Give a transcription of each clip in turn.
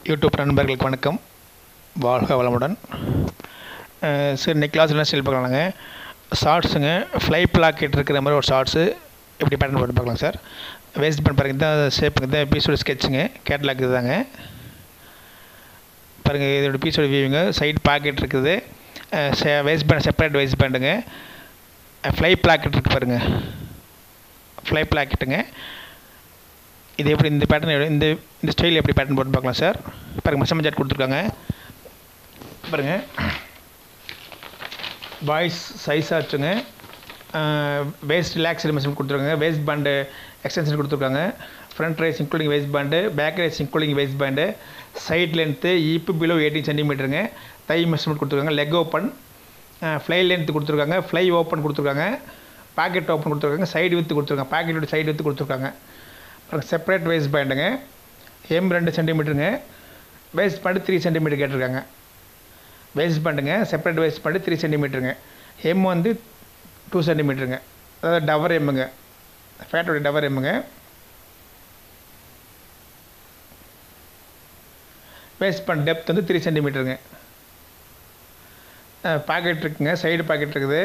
YouTube நண்பர்களுக்கு வணக்கம் வாழ்க வளமுடன் அஹ் சரி இன்னைக்கு கிளாஸ் என்ன ஸ்டைல் பார்க்கலாங்க ஷார்ட்ஸுங்க ஃப்ளை பிளாக்கெட் இருக்கிற மாதிரி ஒரு ஷார்ட்ஸு எப்படி பேட்டர்ன் போட்டு பார்க்கலாம் சார் வேஸ்ட் பண்ண பாருங்க இதுதான் ஷேப்புங்க இதுதான் பீஸோட ஸ்கெட்சுங்க கேட்லாக் இதுதாங்க பாருங்கள் இதோட பீஸோட வியூவிங்க சைடு பாக்கெட் இருக்குது வேஸ்ட் பேண்ட் செப்பரேட் வேஸ்ட் பேண்டுங்க ஃப்ளை பிளாக்கெட் இருக்குது பாருங்கள் ஃப்ளை பிளாக்கெட்டுங்க இது எப்படி இந்த பேட்டர்ன் இந்த இந்த ஸ்டைல் எப்படி பேட்டர்ன் போட்டு பார்க்கலாம் சார் பாருங்கள் மெஷர்மெண்ட் சார்ட் கொடுத்துருக்காங்க பாருங்கள் பாய்ஸ் சைஸ் ஆச்சுங்க வேஸ்ட் ரிலாக்ஸ் மெஷர்மெண்ட் கொடுத்துருக்காங்க வேஸ்ட் பேண்டு எக்ஸ்டென்ஷன் கொடுத்துருக்காங்க front rise including waist band back rise including waist band side length ஈப்பு பிலோ எயிட்டீன் சென்டிமீட்டருங்க தை மெஷர்மெண்ட் கொடுத்துருக்காங்க லெக் ஓப்பன் ஃப்ளை லென்த் கொடுத்துருக்காங்க ஃப்ளை ஓப்பன் கொடுத்துருக்காங்க பாக்கெட் ஓப்பன் கொடுத்துருக்காங்க side width கொடுத்துருக்காங்க பாக்கெட்டோட சைடு வித்து கொடுத்துருக்காங்க அப்புறம் செப்பரேட் வேஸ்ட் பேண்டுங்க எம் ரெண்டு சென்டிமீட்டருங்க வேஸ்ட் பேண்டு த்ரீ சென்டிமீட்டர் கேட்டிருக்காங்க வேஸ்ட் பேண்டுங்க செப்பரேட் வேஸ்ட் பேண்டு த்ரீ சென்டிமீட்டருங்க எம் வந்து டூ சென்டிமீட்டருங்க அதாவது டவர் எம்முங்க ஃபேட்டோட டவர் எம்முங்க வேஸ்ட் பேண்ட் டெப்த் வந்து த்ரீ சென்டிமீட்டருங்க பாக்கெட் இருக்குங்க சைடு பாக்கெட் இருக்குது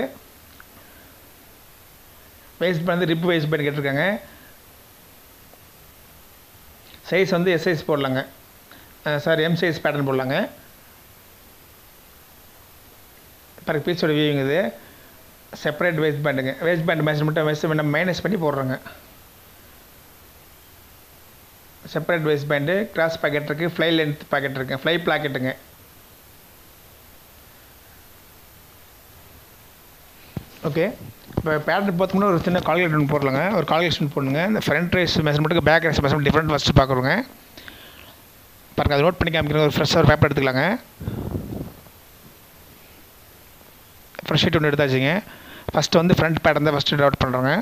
வேஸ்ட் பேண்ட் வந்து ரிப் வேஸ்ட் பேண்ட் கேட்டிருக்காங்க சைஸ் வந்து எஸ் சைஸ் போடலாங்க சார் எம் சைஸ் பேட்டர்ன் போடலாங்க பிறகு பீஸோட வியூவிங் இது செப்பரேட் வேஸ்ட் பேண்டுங்க வேஸ்ட் பேண்ட் மெஷர்மெண்ட்டை மெஷர்மெண்ட் மைனஸ் பண்ணி போடுறோங்க separate waist band cross pocket இருக்குது ஃப்ளை லென்த் பாக்கெட் இருக்குது ஃப்ளை பிளாக்கெட்டுங்க ஓகே இப்போ பேட்டர்ன் பார்த்தோம்னா ஒரு சின்ன கால்குலேஷன் போடலாங்க ஒரு கால்குலேஷன் போடணுங்க இந்த ஃப்ரண்ட் ரேஸ் மெஷர்மெண்ட்டுக்கு back rise measurement different first பார்க்குறோங்க பாருங்கள் அதை நோட் பண்ணி காமிக்கிறேன் ஒரு ஃப்ரெஷ்ஷாக ஒரு பேப்பர் எடுத்துக்கலாங்க ஃப்ரெஷ் ஷீட் ஒன்று எடுத்தாச்சுங்க ஃபஸ்ட்டு வந்து ஃப்ரண்ட் பேட்டர்ன் தான் ஃபஸ்ட்டு டவுட் பண்ணுறோங்க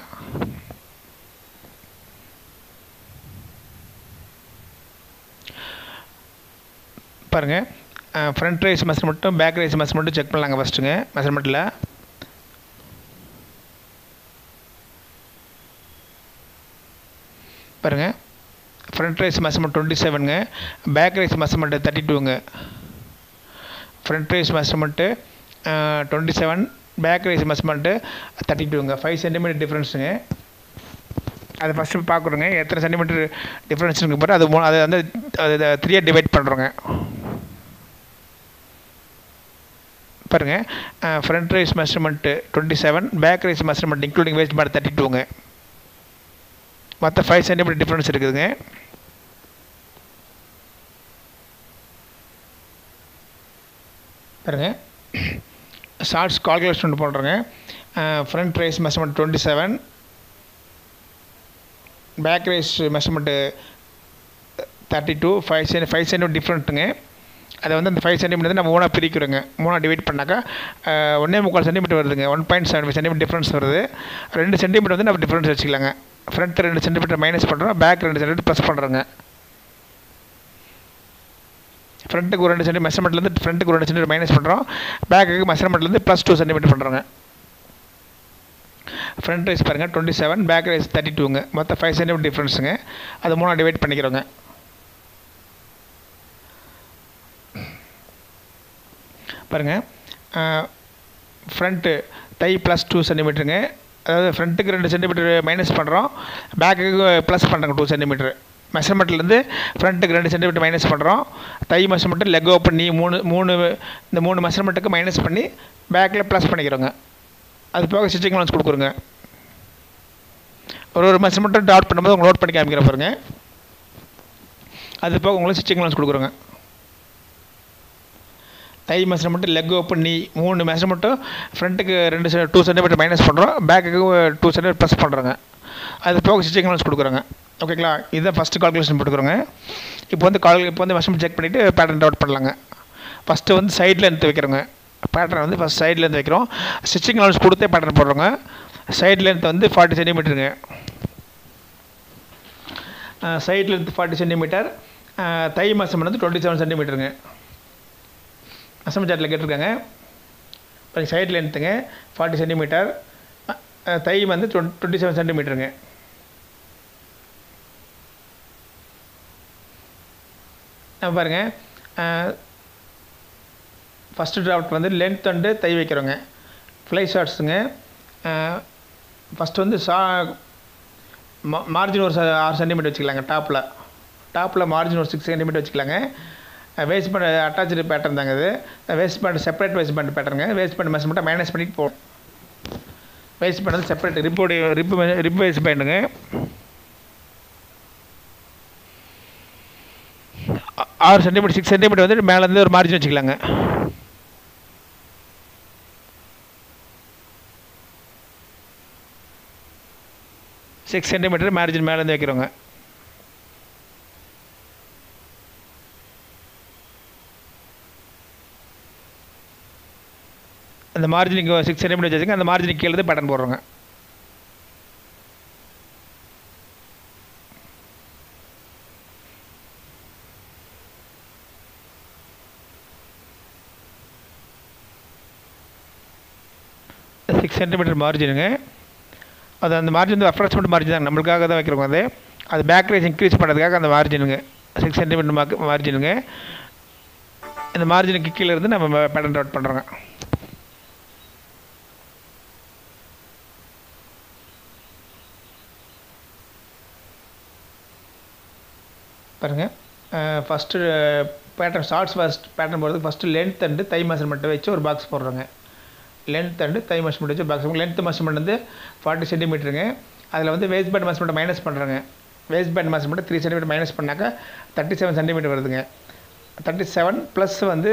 பாருங்கள் ஃப்ரண்ட் ரைஸ் மெஷர்மெண்ட்டும் பேக் ரைஸ் மெஷர்மெண்ட்டும் செக் பண்ணலாங்க ஃபஸ்ட்டுங்க மெஷர்மெண்ட்டில் பாருங்கள் ஃப்ரண்ட் ரைஸ் மெஷர்மெண்ட் டுவெண்ட்டி செவனுங்க பேக் ரைஸ் மெஷர்மெண்ட்டு தேர்ட்டி டூங்க front rise measurement twenty seven back rise measurement thirty டூங்க ஃபைவ் சென்டிமீட்டர் டிஃப்ரென்ஸுங்க அதை ஃபஸ்ட்டு பார்க்குறோங்க எத்தனை சென்டிமீட்டர் டிஃப்ரென்ஸ் இருக்கு பாரு அது மூணு அதை வந்து அதை த்ரீயாக டிவைட் பண்ணுறோங்க பாருங்கள் front rise measurement twenty seven back rise measurement including waist band thirty டூங்க மற்ற ஃபைவ் சென்டிமீட்டர் டிஃப்ரென்ஸ் இருக்குதுங்க பாருங்க ஷார்ட்ஸ் கால்குலேஷன் பண்ணுறேங்க front rise measurement twenty seven back rise measurement thirty two five centi five centimeter டிஃப்ரெண்ட்டுங்க அதை வந்து அந்த five centimetre நம்ம மூணாக பிரிக்கிறோங்க மூணாக டிவைட் பண்ணாக்கா ஒன்றே முக்கால் சென்டிமீட்டர் வருதுங்க one point seven five centimeter difference வருது ரெண்டு சென்டிமீட்டர் வந்து நம்ம டிஃப்ரென்ஸ் வச்சுக்கலாங்க ஃப்ரண்ட் ரெண்டு சென்டிமீட்டர் மைனஸ் பண்ணுறோம் பேக் ரெண்டு சென்டிமீட்டர் ப்ளஸ் பண்ணுறோங்க ஃப்ரண்ட்டுக்கு ஒரு ரெண்டு சென்டி மெஷர்மெண்ட்லேருந்து ஃப்ரண்ட்டுக்கு ஒரு ரெண்டு சென்டிமீட்டர் மைனஸ் பண்ணுறோம் பேக்குக்கு மெஷர்மெண்ட்லேருந்து ப்ளஸ் டூ சென்டிமீட்டர் பண்ணுறோங்க ஃப்ரண்ட் ரைஸ் பாருங்கள் twenty seven back rise thirty டூங்க மொத்தம் ஃபைவ் சென்டிமீட்டர் டிஃப்ரென்ஸுங்க அது மூணாக டிவைட் பண்ணிக்கிறோங்க பாருங்கள் ஃப்ரண்ட்டு தை ப்ளஸ் டூ சென்டிமீட்டருங்க அதாவது ஃப்ரண்ட்டுக்கு ரெண்டு சென்டிமீட்டர் மைனஸ் பண்ணுறோம் பேக்குக்கு ப்ளஸ் பண்ணுறோங்க டூ சென்டிமீட்டர் மெஷர்மெண்ட்லேருந்து ஃப்ரண்ட்டுக்கு ரெண்டு சென்டிமீட்டர் மைனஸ் பண்ணுறோம் தை மெஷர்மெண்ட்டு லெக் ஓப்பன் பண்ணி மூணு மூணு இந்த மூணு மெஷர்மெண்ட்டுக்கு மைனஸ் பண்ணி பேக்கில் ப்ளஸ் பண்ணிக்கிறோங்க அது போக ஸ்டிச்சிங் லோன்ஸ் கொடுக்குறோங்க ஒரு ஒரு மெஷர்மெண்ட்டும் டாட் பண்ணும்போது உங்களுக்கு நோட் பண்ணி காமிக்கிற பாருங்க அது போக உங்களுக்கு ஸ்டிச்சிங் லோன்ஸ் கொடுக்குறோங்க தை மெஷர்மெண்ட்டு லெக் ஓப்பன் நீ மூணு மெஷர்மெண்ட்டும் ஃப்ரண்ட்டுக்கு ரெண்டு டூ சென்டிமீட்டர் மைனஸ் பண்ணுறோம் பேக்குக்கு டூ சென்டிமீட்டர் ப்ளஸ் பண்ணுறோங்க அது போக ஸ்டிச்சிங் லோன்ஸ் கொடுக்குறோங்க ஓகேங்களா இதுதான் ஃபஸ்ட்டு கால்குலேஷன் போட்டுக்கிறோங்க இப்போ வந்து கால் இப்போ வந்து மெஷர்மெண்ட் செக் பண்ணிவிட்டு பேட்டர்ன் டவுட் பண்ணலாங்க ஃபஸ்ட்டு வந்து சைடில் இருந்து வைக்கிறோங்க பேட்டர்ன் வந்து ஃபஸ்ட் சைடில் இருந்து வைக்கிறோம் ஸ்டிச்சிங் லோன்ஸ் கொடுத்தே பேட்டர்ன் போடுறோங்க சைட் லென்த் வந்து ஃபார்ட்டி சென்டிமீட்டருங்க side length forty centimeter thigh measurement வந்து டுவெண்ட்டி செவன் சென்டிமீட்டருங்க மெஷர்மெண்ட் சார்ட்டில் கேட்டிருக்காங்க இப்போ சைட் லென்த்துங்க ஃபார்ட்டி சென்டிமீட்டர் தை வந்து டுவெண்ட்டி செவன் சென்டிமீட்டருங்க நம்ம பாருங்கள் ஃபஸ்ட்டு டிராஃப்ட் வந்து லென்த் வந்து தை வைக்கிறோங்க ஃப்ளை ஷார்ட்ஸுங்க ஃபஸ்ட்டு வந்து சா மா மார்ஜின் ஒரு ச- ஆறு சென்டிமீட்டர் வச்சுக்கலாங்க டாப்பில் டாப்பில் மார்ஜின் ஒரு சிக்ஸ் சென்டிமீட்டர் வச்சுக்கலாங்க வேஸ்ட் பேண்ட் அட்டாச்சு பேட்டர்ன் தாங்க இது waist band separate waist band பேட்டர்ங்க வேஸ்ட் பேண்ட் மெஷர்மெண்ட்டை மைனஸ் பண்ணிட்டு போகும் வேஸ்ட் பேண்ட் வந்து செப்பரேட் ரிப்போடைய ரிப்பு ரிப்பு வேஸ்ட் பேண்டுங்க ஆ- ஆறு சென்டிமீட்டர் சிக்ஸ் சென்டிமீட்டர் வந்து மேலேருந்து ஒரு மார்ஜின் வச்சுக்கலாங்க சிக்ஸ் சென்டிமீட்டர் மார்ஜின் மேலேருந்து வைக்கிறோங்க அந்த மார்ஜினுக்கு சிக்ஸ் சென்டிமீட்டர் வச்சுங்க அந்த மார்ஜினுக்கு கீழே பட்டன் போடுறோங்க சிக்ஸ் சென்டிமீட்டர் மார்ஜினுங்க அது அந்த மார்ஜின் வந்து அப்ராக்சிமேட் மார்ஜின் தான் நம்மளுக்காக தான் வைக்கிறோங்க அது அது பேக் ரேஸ் இன்க்ரீஸ் பண்ணுறதுக்காக அந்த மார்ஜினுங்க சிக்ஸ் சென்டிமீட்டர் மார்க் மார்ஜினுங்க இந்த மார்ஜினுக்கு கீழே இருந்து நம்ம பேட்டன் அவுட் பண்ணுறோங்க பாருங்கள் first pattern shorts first pattern போடுறதுக்கு ஃபஸ்ட்டு லென்த் அண்டு தை மெஷர்மெண்ட்டை வச்சு ஒரு பாக்ஸ் போடுறோங்க லென்த் அண்டு தை மெஷர்மெண்ட் வச்சு பாக்ஸ் லென்த் மெஷர்மெண்ட் வந்து ஃபார்ட்டி சென்டிமீட்டருங்க அதில் வந்து வேஸ்ட் பேண்ட் மெஷர்மெண்ட் மைனஸ் பண்ணுறோங்க waist band measurement three centimetre minus பண்ணாக்கா தேர்ட்டி செவன் சென்டிமீட்டர் வருதுங்க தேர்ட்டி செவன் ப்ளஸ் வந்து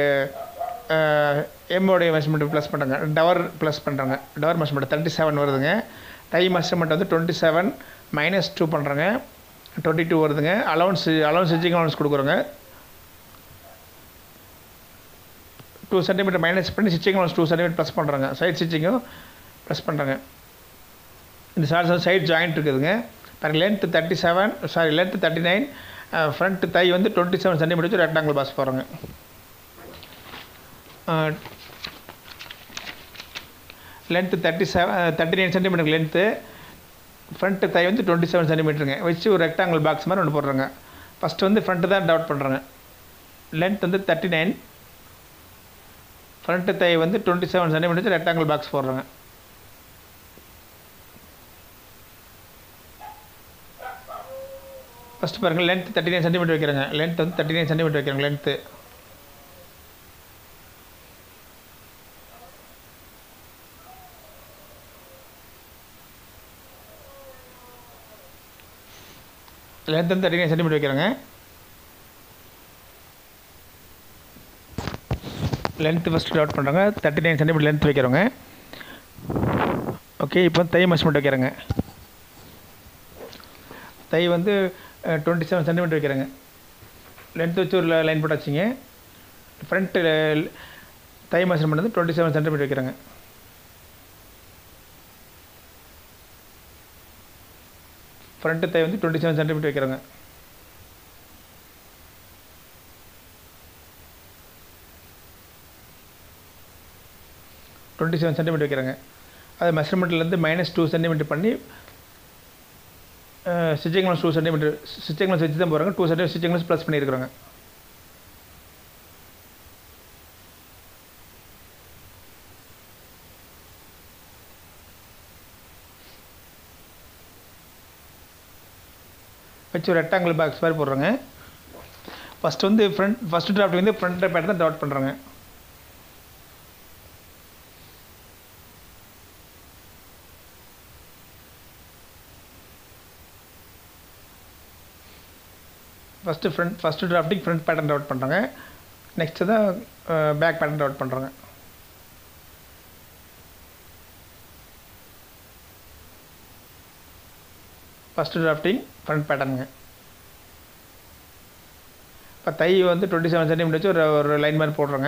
எம்மோடைய மெஷர்மெண்ட் ப்ளஸ் பண்ணுறாங்க டவர் ப்ளஸ் பண்ணுறாங்க டவர் மெஷர்மெண்ட் தேர்ட்டி செவன் வருதுங்க டை மெஷர்மெண்ட் வந்து டுவெண்ட்டி செவன் மைனஸ் டூ பண்ணுறாங்க டுவெண்ட்டி டூ வருதுங்க அலவன்ஸ் அலவன்ஸ் ஸ்டிச்சிங் அலவன்ஸ் கொடுக்குறோங்க டூ சென்டிமீட்டர் மைனஸ் பண்ணி stitching allowance two centimetre plus பண்ணுறாங்க சைட் ஸ்டிச்சிங்கும் ப்ளஸ் பண்ணுறாங்க இந்த ஷார்ட்ஸ் சைட் ஜாயிண்ட் இருக்குதுங்க பாருங்க length thirty seven sorry length thirty nine front thigh வந்து டுவெண்ட்டி செவன் சென்டிமீட்டர் வச்சு ரெக்டாங்கிள் பாஸ் போகிறாங்க length thirty seven thirty nine centimeter length front thigh வந்து டுவெண்ட்டி செவன் சென்டிமீட்டருங்க வச்சு ஒரு ரெக்டாங்கிள் பாக்ஸ் மாதிரி ஒன்று போடுறாங்க ஃபஸ்ட்டு வந்து ஃப்ரண்ட்டு தான் டவுட் பண்ணுறாங்க லென்த் வந்து தேர்ட்டி நைன் ஃப்ரண்ட்டு தை வந்து twenty seven centimeter rectangle box போடுறாங்க ஃபஸ்ட்டு பாருங்கள் லென்த் தேர்ட்டி நைன் சென்டிமீட்டர் வைக்கிறாங்க லென்த் வந்து தேர்ட்டி நைன் சென்டிமீட்டர் வைக்கிறாங்க லென்த்து லென்த் வந்து தேர்ட்டி நைன் சென்டிமீட்டர் வைக்கிறாங்க லென்த்து ஃபஸ்ட்டு டவுட் பண்ணுறாங்க தேர்ட்டி நைன் சென்டிமீட்டர் லென்த் வைக்கிறோங்க ஓகே இப்போ தை மெஷர்மெண்ட் வைக்கிறேங்க தை வந்து டுவெண்ட்டி செவன் சென்டிமீட்டர் வைக்கிறேங்க லென்த் வச்சு ஒரு லைன் போட்டு வச்சிங்க ஃப்ரண்ட்டு தை மெஷர்மெண்ட் வந்து டுவெண்ட்டி செவன் சென்டிமீட்டர் வைக்கிறேங்க ஃப்ரண்ட்டு தை வந்து டுவெண்ட்டி செவன் சென்டிமீட்டர் வைக்கிறேங்க டுவெண்ட்டி செவன் சென்டிமீட்டர் வைக்கிறேங்க அது மெஷர்மெண்ட்லேருந்து மைனஸ் டூ சென்டிமீட்டர் பண்ணி ஸ்டிச்சிங் டூ சென்டிமீட்டர் ஸ்டிச்சிங் வச்சு தான் போகிறாங்க டூ சென்டிமீட்டர் ஸ்டிச்சிங் ப்ளஸ் பண்ணியிருக்கிறாங்க வச்சு ஒரு ரெக்டாங்கிள் பாக்ஸ் மாதிரி போடுறாங்க ஃபஸ்ட்டு வந்து ஃப்ரண்ட் ஃபஸ்ட்டு டிராஃப்ட் வந்து ஃப்ரண்ட் பேட் தான் டாட் பண்ணுறாங்க first front first drafting front pattern டவுட் பண்ணுறாங்க நெக்ஸ்ட்டு தான் பேக் பேட்டர்ன் டவுட் பண்ணுறாங்க ஃபஸ்ட்டு டிராஃப்டிங் ஃப்ரண்ட் பேட்டர்னுங்க இப்போ தை வந்து டுவெண்ட்டி செவன் சென்டிமீட்டர் வச்சு ஒரு ஒரு லைன் மாதிரி போடுறோங்க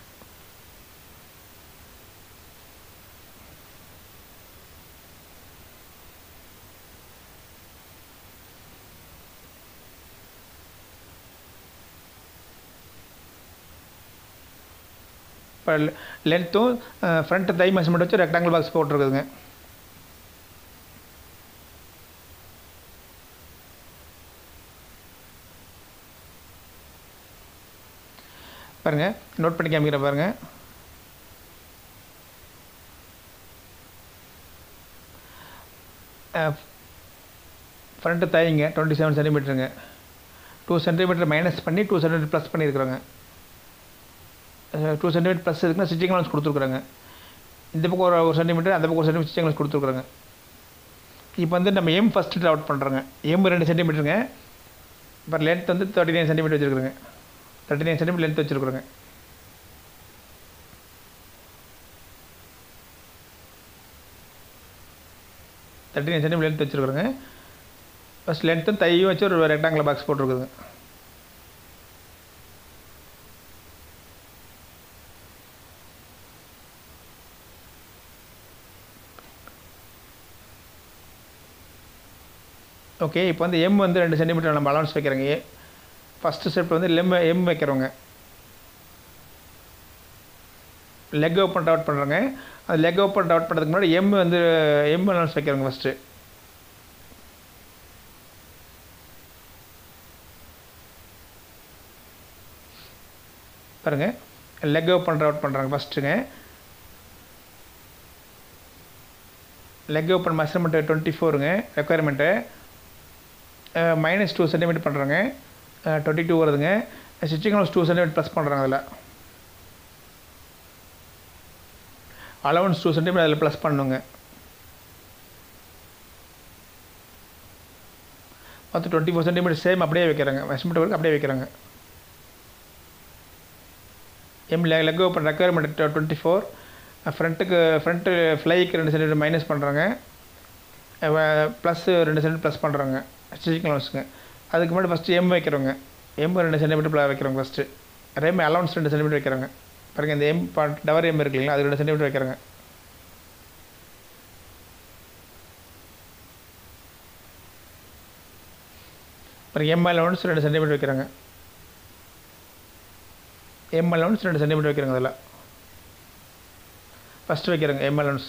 இப்போ லென்த்தும் ஃப்ரண்ட் தை மெஷர்மெண்ட் வச்சு ரெக்டாங்கிள் பாக்ஸ் போட்டிருக்குதுங்க பாருங்கள் நோட் பண்ணி காமிக்கிறேன் பாருங்கள் ஃப்ரண்ட்டு தைங்க டுவெண்ட்டி செவன் சென்டிமீட்டருங்க டூ சென்டிமீட்டர் மைனஸ் பண்ணி டூ சென்டிமீட்டர் ப்ளஸ் பண்ணியிருக்கிறோங்க டூ சென்டிமீட்டர் ப்ளஸ் இருக்குன்னா ஸ்டிச்சிங் லென்ஸ் கொடுத்துருக்குறாங்க இந்த பக்கம் ஒரு ஒரு சென்டிமீட்டர் அந்த பக்கம் ஒரு சென்டிமீட்டர் ஸ்டிச்சிங் லென்ஸ் கொடுத்துருக்குறாங்க இப்போ வந்து நம்ம எம் ஃபஸ்ட்டு அவுட் பண்ணுறோங்க எம் ரெண்டு சென்டிமீட்டருங்க இப்போ லென்த் வந்து தேர்ட்டி நைன் சென்டிமீட்டர் வச்சுருக்குறேங்க தேர்ட்டி நைன் சென்டிமீட்டர் லென்த் வச்சுருக்குறேங்க தேர்ட்டி நைன் சென்டிமீட்டர் லென்த் வச்சுருக்குறேங்க ஃபஸ்ட் லென்த்தும் தையும் வச்சு ஒரு ரெக்டாங்கிள் பாக்ஸ் போட்டிருக்குதுங்க ஓகே இப்போ வந்து எம் வந்து ரெண்டு சென்டிமீட்டர் நம்ம அலவன்ஸ் வைக்கிறோங்க ஏ ஃபஸ்ட்டு ஸ்டெப் வந்து லெம் எம் வைக்கிறோங்க லெக் ஓப்பன் அவுட் பண்ணுறோங்க அது லெக் ஓப்பன் அவுட் பண்ணுறதுக்கு முன்னாடி எம் வந்து எம் அலவன்ஸ் வைக்கிறோங்க ஃபஸ்ட்டு பாருங்கள் லெக் ஓப்பன் அவுட் பண்ணுறாங்க ஃபஸ்ட்டுங்க லெக் ஓப்பன் மெஷர்மெண்ட்டு டுவெண்ட்டி ஃபோருங்க ரெக்குயர்மெண்ட்டு மைனஸ் டூ சென்டிமீட்டர் பண்ணுறாங்க டுவெண்ட்டி டூ வருதுங்க ஸ்டிச்சிங் ஹவுஸ் டூ சென்டிமீட்டர் ப்ளஸ் பண்ணுறாங்க அதில் அலவன்ஸ் டூ சென்டிமீட்டர் அதில் ப்ளஸ் பண்ணுங்க மொத்தம் டுவெண்ட்டி ஃபோர் சென்டிமீட்டர் சேம் அப்படியே வைக்கிறாங்க மெஷர்மெண்ட் வரைக்கும் அப்படியே வைக்கிறாங்க hem leg open requirement twenty four ஃப்ரண்ட்டுக்கு ஃப்ரண்ட்டு ஃப்ளைக்கு ரெண்டு சென்டிமீட்டர் மைனஸ் பண்ணுறாங்க ப்ளஸ் ரெண்டு சென்டிமீட்டர் ப்ளஸ் பண்ணுறாங்க ஸ்டிச்சிங் அலவன்ஸுங்க அதுக்கு முன்னாடி ஃபஸ்ட்டு எம் வைக்கிறோங்க எம் ரெண்டு சென்டிமீட்டர் வைக்கிறோங்க ஃபஸ்ட்டு ரெம் அலவன்ஸ் ரெண்டு சென்டிமீட்டர் வைக்கிறாங்க பாருங்கள் இந்த எம் பாட் டவர் எம் இருக்கு இல்லைங்களா அது ரெண்டு சென்டிமீட்டர் வைக்கிறாங்க அப்புறம் எம் அலவன்ஸ் ரெண்டு சென்டிமீட்டர் வைக்கிறாங்க எம் அலவன்ஸ் ரெண்டு சென்டிமீட்டர் வைக்கிறாங்க அதில் ஃபஸ்ட்டு வைக்கிறேங்க எம் அலவன்ஸ்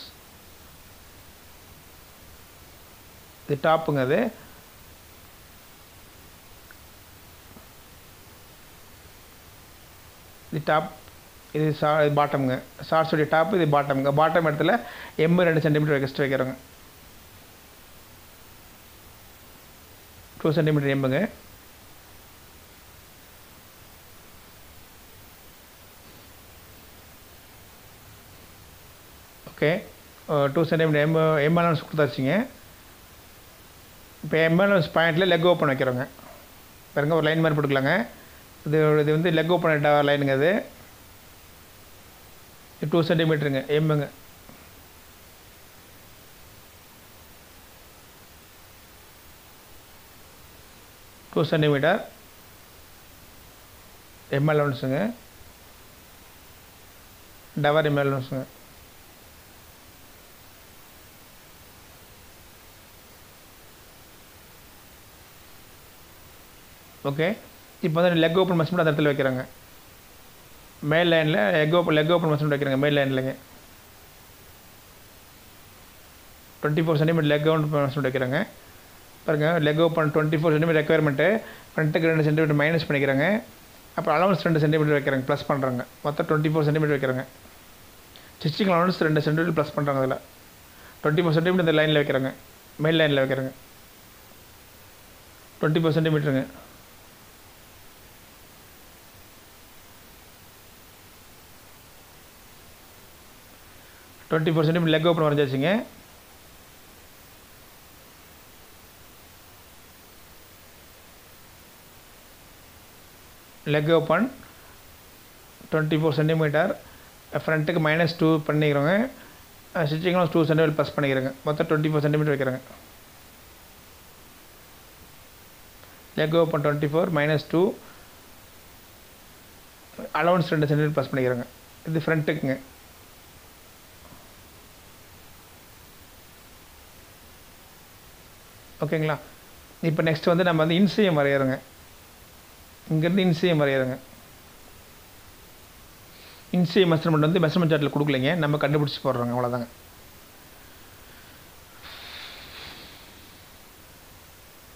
இது டாப்புங்க அது இது டாப் இது சா இது பாட்டமுங்க ஷார்ட்ஸுடைய டாப் இது பாட்டமுங்க பாட்டம் இடத்துல எம் ரெண்டு சென்டிமீட்டர் எக்ஸ்ட்ரா வைக்கிறோங்க டூ சென்டிமீட்டர் எம்புங்க okay two centimeter hem hem allowance கொடுத்தாச்சுங்க இப்போ எம்எல்எஸ் பாயிண்டில் லெக் ஓப்பன் வைக்கிறோங்க பாருங்க ஒரு லைன் மாதிரி போட்டுக்கலாங்க இது இது வந்து லெக் ஓப்பன் லைனுங்க அது டூ சென்டிமீட்டருங்க எம்முங்க டூ சென்டிமீட்டர் எம் அலவன்ஸுங்க டவர் எம் அலவன்ஸுங்க ஓகே இப்போ வந்து லெக் ஓப்பன் மெஷர்மெண்ட் அந்த இடத்துல வைக்கிறாங்க மேல் லைனில் leg open leg open measurement வைக்கிறாங்க மேல் லைன்லங்க twenty four centimetre leg open measurement வைக்கிறாங்க பாருங்கள் leg open twenty four centimeter requirement ஃப்ரண்ட்டுக்கு ரெண்டு சென்டிமீட்டர் மைனஸ் பண்ணிக்கிறாங்க அப்புறம் அலவன்ஸ் ரெண்டு சென்டிமீட்டர் வைக்கிறாங்க ப்ளஸ் பண்ணுறாங்க மொத்தம் டுவெண்ட்டி ஃபோர் சென்டிமீட்டர் வைக்கிறாங்க ஸ்டிச்சிங் அலவன்ஸ் ரெண்டு சென்டிமீட்டர் ப்ளஸ் பண்ணுறாங்க அதில் டுவெண்ட்டி ஃபோர் சென்டிமீட்டர் இந்த லைனில் வைக்கிறாங்க மேல் லைனில் வைக்கிறாங்க டுவெண்ட்டி ஃபோர் சென்டிமீட்டருங்க twenty four centimetre leg open வரைஞ்சாச்சுங்க leg open twenty four centimetre ஃப்ரண்ட்டுக்கு மைனஸ் டூ பண்ணிக்கிறோங்க ஸ்டிச்சிங்லாம் டூ சென்டிமீட்டர் ப்ளஸ் பண்ணிக்கிறேங்க மொத்தம் டுவெண்ட்டி ஃபோர் சென்டிமீட்டர் வைக்கிறேங்க leg open twenty four minus two allowance ரெண்டு சென்டிமீட்டர் ப்ளஸ் பண்ணிக்கிறேங்க இது ஃப்ரண்ட்டுக்குங்க ஓகேங்களா இப்போ நெக்ஸ்ட் வந்து நம்ம வந்து இன்சியம் வரைகிறோங்க இங்கேருந்து இன்சியம் வரைகிறோங்க இன்சியம் மெஷர்மெண்ட் வந்து மெஷர்மெண்ட் சார்ட்டில் கொடுக்கலைங்க நம்ம கண்டுபிடிச்சி போடுறோங்க அவ்வளோதாங்க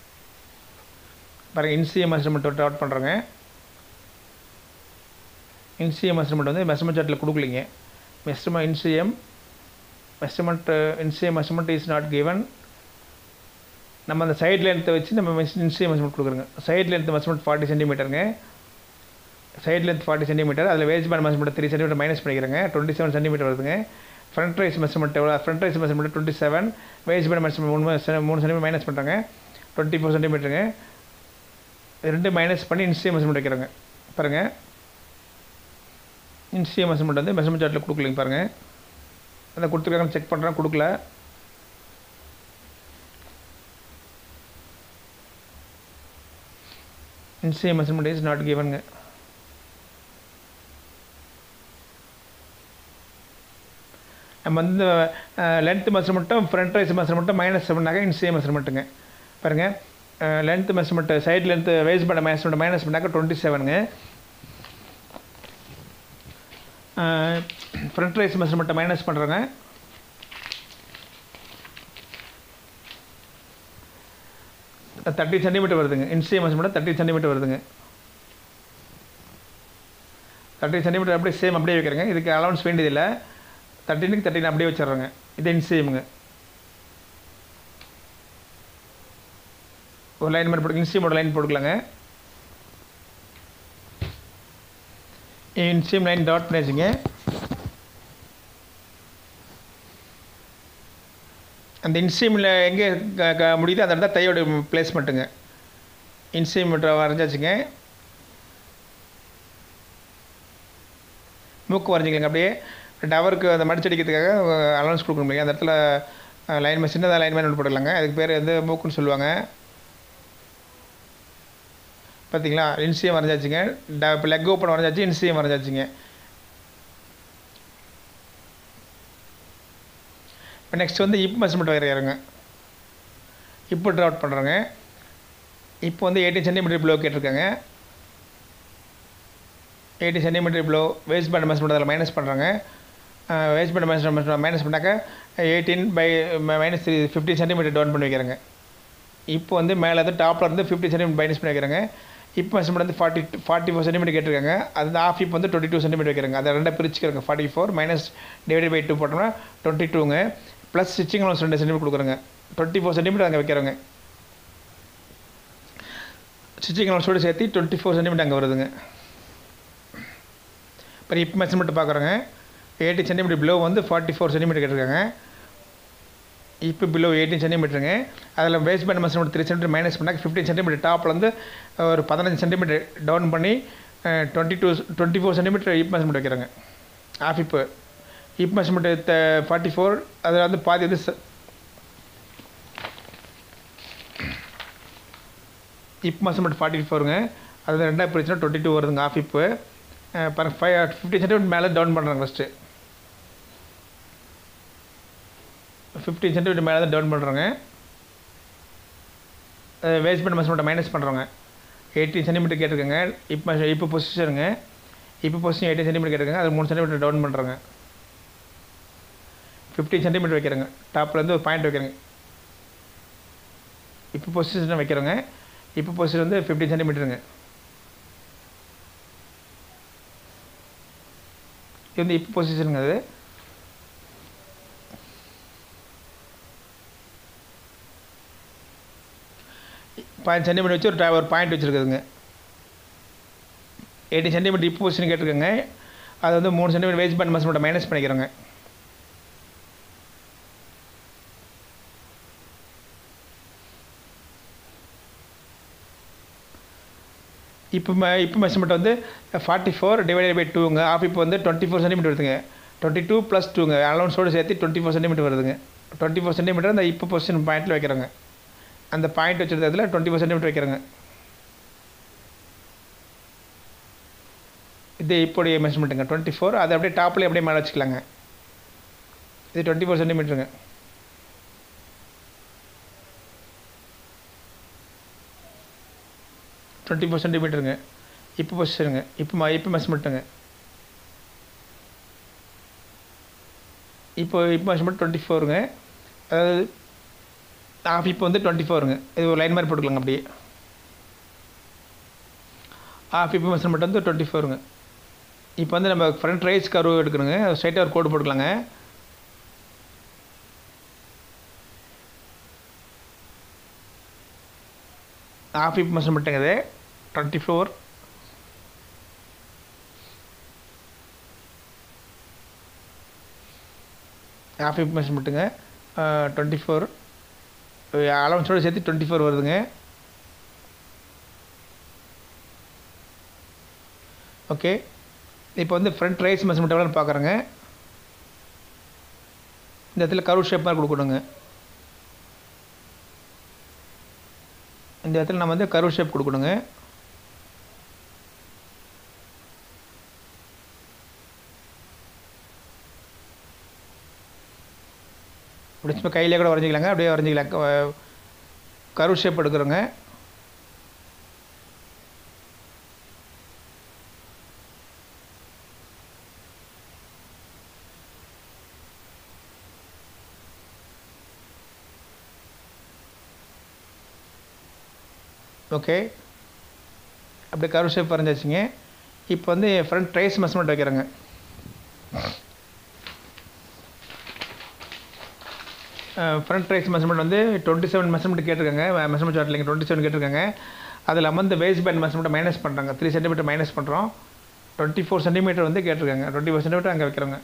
பாருங்கள் இன்சியம் மெஷர்மெண்ட் அவுட் பண்ணுறோங்க இன்சிஎம் மெஷர்மெண்ட் வந்து மெஷர்மெண்ட் சார்ட்டில் கொடுக்கலிங்க measurement in C M measurement in C M measurement is not given நம்ம அந்த சைட் லென்த்தை வச்சு நம்ம இன்சிஎம் மெஷர்மெண்ட் கொடுக்குறோங்க சைட் லென்த் மெஷர்மெண்ட் ஃபார்ட்டி சென்டிமீட்டருங்க சைட் லென்த் ஃபார்ட்டி சென்டிமீட்டர் அதில் waist band measurement three centimetre minus பண்ணிக்கிறேங்க டுவெண்ட்டி செவன் சென்டிமீட்டர் வருதுங்க ஃப்ரண்ட் ரைஸ் மெஷர்மெண்ட் எவ்வளோ front rise measurement twenty seven waist band measurement மூணு செ- மூணு சென்டிமீட்டர் மைனஸ் பண்ணுறாங்க டுவெண்ட்டி ஃபோர் சென்டிமீட்டருங்க ரெண்டு மைனஸ் பண்ணி இன்சிஎம் மெஷர்மெண்ட் வைக்கிறோங்க பாருங்கள் இன்சிஎம் மெஷர்மெண்ட் வந்து மெஷர்மெண்ட் சார்ட்டில் கொடுக்கலைங்க பாருங்கள் அதை கொடுத்துருக்காங்க செக் பண்ணுறேன் கொடுக்கல இன்சிஎம் மெஷர்மெண்ட் இஸ் நாட் கிவனுங்க நம்ம வந்து லென்த் மெஷர்மெண்ட்டும் ஃப்ரண்ட் ரைஸ் மெஷர்மெண்ட்டும் மைனஸ் பண்ணாக்க இன்சிஎம் மெஷர்மெண்ட்டுங்க பாருங்கள் length measurement side length waist பண்ண மெஷர்மெண்ட் மைனஸ் பண்ணாக்க டுவெண்ட்டி செவனுங்க ஃப்ரண்ட் ரைஸ் மெஷர்மெண்ட்டை மைனஸ் பண்ணுறேங்க தேர்ட்டி சென்டிமீட்டர் வருதுங்க இன்சிஎம் மெஷர்மெண்ட் தேர்ட்டி சென்டிமீட்டர் வருதுங்க தேர்ட்டி சென்டிமீட்டர் அப்படியே சேம் அப்படியே வைக்கிறேங்க இதுக்கு அலவன்ஸ் வேண்டியதில்லை தேர்ட்டினுக்கு தேர்ட்டின் அப்படியே வச்சிடுறேங்க இது இன்சிஎம்ங்க ஒரு லைன் மாதிரி போட்டு இன்சிஎமோட லைன் போட்டுக்கலாங்க இன்சிஎம் லைன் டாட் பண்ணியாச்சுங்க அந்த இன்சிஎம்மில் எங்கே க- க- முடியுதோ அந்த இடத்துல தையோட பிளேஸ்மெண்ட்டுங்க இன்சிஎம் வரைஞ்சாச்சுங்க மூக்கு வரைஞ்சிக்கலாங்க அப்படியே டவருக்கு அந்த மடிச்சடிக்கிறதுக்காக அலவன்ஸ் கொடுக்க முடியும் அந்த இடத்துல லைன் மேன் சின்னதாக லைன் மேன் ஒன்று போட்டுக்கலாங்க அதுக்கு பேர் வந்து மூக்குன்னு சொல்லுவாங்க பார்த்தீங்களா இன்சிஎம் வரைஞ்சாச்சுங்க ட இப்போ லெக் ஓப்பன் வரைஞ்சாச்சு இன்சிஎம் வரைஞ்சாச்சுங்க இப்போ நெக்ஸ்ட் வந்து இப் மெஷர்மெண்ட் வரையறங்க இப்போ ட்ராட் பண்ணுறோங்க இப்போ வந்து எயிட்டீன் சென்டிமீட்டர் ப்ளோ கேட்டிருக்காங்க eighty centimetre below waist band measurement அதில் மைனஸ் பண்ணுறாங்க வேஸ்ட் பேண்ட் மெஷர்மெண்ட் மைனஸ் பண்ணாக்க eighteen by minus three fifty centimetre down பண்ணி வைக்கிறேங்க இப்போ வந்து மேலே வந்து டாப்பில் இருந்து ஃபிஃப்டி சென்டிமீட்டர் மைனஸ் பண்ணி வைக்கிறாங்க இப்போ மெஷர்மெண்ட் வந்து ஃபார்ட்டி ஃபார்ட்டி ஃபோர் சென்டிமீட்டர் கேட்டிருக்காங்க அது வந்து ஆஃப் இப்போ வந்து டுவெண்ட்டி டூ சென்டிமீட்டர் வைக்கிறாங்க அதை ரெண்டாக பிரிச்சுக்கிறாங்க forty four minus divide by two போட்டோம்னா டுவெண்ட்டி டூங்க ப்ளஸ் ஸ்டிச்சிங் அலோன்ஸ் ரெண்டு சென்டிமீட்டர் கொடுக்குறாங்க டுவெண்ட்டி ஃபோர் சென்டிமீட்டர் அங்கே வைக்கிறோங்க ஸ்டிச்சிங் அலோன்ஸோடு சேர்த்து டுவெண்ட்டி ஃபோர் சென்டிமீட்டர் அங்கே வருதுங்க இப்போ இப்போ மெஷர்மெண்ட் பார்க்குறோங்க எயிட்டி சென்டிமீட்டர் பிலோ வந்து ஃபார்ட்டி ஃபோர் சென்டிமீட்டர் கேட்டிருக்காங்க இப்போ பிலோ எயிட்டீன் சென்டிமீட்டருங்க அதில் waist band measurement three centimetre minus பண்ணாக்க ஃபிஃப்டீன் சென்டிமீட்டர் டாப்பில் வந்து ஒரு பதினஞ்சு சென்டிமீட்டர் டவுன் பண்ணி twenty two twenty four centimetre hip measurement வைக்கிறாங்க ஆஃப் இப்போ இப் மெஷர்மெண்ட் ஃபார்ட்டி ஃபோர் அதில் வந்து பாதி வந்து ச- இப் மெஷர்மெண்ட் ஃபார்ட்டி ஃபோருங்க அது ரெண்டாக பிரிச்சுனா டுவெண்ட்டி டூ வருதுங்க ஆஃப் இப்போ பாருங்க ஃபைவ் ஃபிஃப்டி சென்டிமீட்டர் மேலே டவுன் பண்ணுறாங்க ஃபஸ்ட்டு ஃபிஃப்டி சென்டிமீட்டர் மேலே தான் டவுன் பண்ணுறாங்க வேஸ்ட் பண்ண மெஷர்மெண்ட்டை மைனஸ் பண்ணுறாங்க எயிட்டீன் சென்டிமீட்டர் கேட்டிருக்காங்க இப்போ இப்போ பொசிஷனுங்க இப்போ பொசிஷன் எயிட்டீன் சென்டிமீட்டர் கேட்டிருக்காங்க அது மூணு சென்டிமீட்டர் டவுன் பண்ணுறாங்க ஃபிஃப்டீன் சென்டிமீட்டர் வைக்கிறேங்க டாப்லேருந்து ஒரு பாயிண்ட் வைக்கிறேங்க இப்போ பொசிஷன் வைக்கிறோங்க இப்போ பொசிஷன் வந்து ஃபிஃப்டீன் சென்டிமீட்டருங்க இது வந்து இப்போ பொசிஷனுங்க அது பாயிண்ட் சென்டிமீட்டர் வச்சு ஒரு ட- ஒரு பாயிண்ட் வச்சுருக்குதுங்க எயிட்டி சென்டிமீட்டர் இப்போ பொசிஷன் கேட்டிருக்கேங்க அது வந்து மூணு சென்டிமீட்டர் வேஸ்ட் பேண்ட் மெஷர்மெண்ட்டை மைனஸ் பண்ணிக்கிறோங்க இப்போ ம- இப்போ மெஷர்மெண்ட் வந்து ஃபார்ட்டி ஃபோர் டிவைடட் பை டூங்க ஆஃப் இப்போ வந்து டுவெண்ட்டி ஃபோர் சென்டிமீட்டர் வருதுங்க டுவெண்ட்டி டூ ப்ளஸ் டூங்க அலவன்ஸோடு சேர்த்து டுவெண்ட்டி ஃபோர் சென்டிமீட்டர் வருதுங்க டுவெண்ட்டி ஃபோர் சென்டிமீட்டர் அந்த இப்போ பொசிஷன் பாயிண்ட்டில் வைக்கிறோங்க அந்த பாயிண்ட் வச்சிருந்ததில் டுவெண்ட்டி ஃபோர் சென்டிமீட்டர் வைக்கிறோங்க இது இப்போடைய மெஷர்மெண்ட்டுங்க டுவெண்ட்டி ஃபோர் அதை அப்படியே டாப்லேயே அப்படியே மேலே வச்சுக்கலாங்க இது டுவெண்ட்டி ஃபோர் சென்டிமீட்டருங்க டுவெண்ட்டி ஃபோர் சென்டிமீட்டருங்க இப்போ பொசிஷனுங்க இப்போ ம- இப்போ மெஷர்மெண்ட்டுங்க இப்போ இப்போ மெஷர்மெண்ட் டுவெண்ட்டி ஃபோருங்க அதாவது ஆஃப் இப்போ வந்து டுவெண்ட்டி ஃபோருங்க இது ஒரு லைன் மாதிரி போட்டுக்கலாங்க அப்படியே ஆஃப் இப்போ மெஷர்மெண்ட் வந்து டுவெண்ட்டி ஃபோருங்க இப்போ வந்து நம்ம ஃப்ரண்ட் ரைஸ் கர்வ் எடுக்கணுங்க ஸ்ட்ரைட்டாக ஒரு கோடு போட்டுக்கலாங்க ஆஃப் இப் மெஷர் மட்டுங்க இது டுவெண்ட்டி ஃபோர் ஆஃப் இப் மெஷர் மட்டுங்க டுவெண்ட்டி ஃபோர் அலவன்ஸோடு சேர்த்து டுவெண்ட்டி ஃபோர் வருதுங்க ஓகே இப்போ வந்து ஃப்ரண்ட் ரைஸ் மெஷர்மெண்ட் எவ்வளோன்னு பார்க்குறேங்க இந்த இடத்துல கரு ஷேப் மாதிரி கொடுக்கணுங்க இந்த இடத்துல நம்ம வந்து கரு ஷேப் கொடுக்கணுங்க அப்படி சும்மா கையிலே கூட வரைஞ்சிக்கலாங்க அப்படியே வரைஞ்சிக்கலாம் கரு ஷேப் எடுக்கிறோங்க ஓகே அப்படியே கரு ஷேப் வரைஞ்சாச்சுங்க இப்போ வந்து ஃப்ரண்ட் ட்ரேஸ் மெஷர்மெண்ட் வைக்கிறேங்க ஃப்ரண்ட் ட்ரேஸ் மெஷர்மெண்ட் வந்து டுவெண்ட்டி செவன் மெஷர்மெண்ட் கேட்டிருக்காங்க மெஷர்மெண்ட் சார்ட்டில் டுவெண்ட்டி செவன் கேட்டிருக்காங்க அதில் வந்து வேஸ்ட் பேண்ட் மெஷர்மெண்ட் மைனஸ் பண்ணுறாங்க த்ரீ சென்டிமீட்டர் மைனஸ் பண்ணுறோம் டுவெண்ட்டி ஃபோர் சென்டிமீட்டர் வந்து கேட்டிருக்காங்க டுவெண்ட்டி ஃபோர் சென்டிமீட்டர் அங்கே வைக்கிறோங்க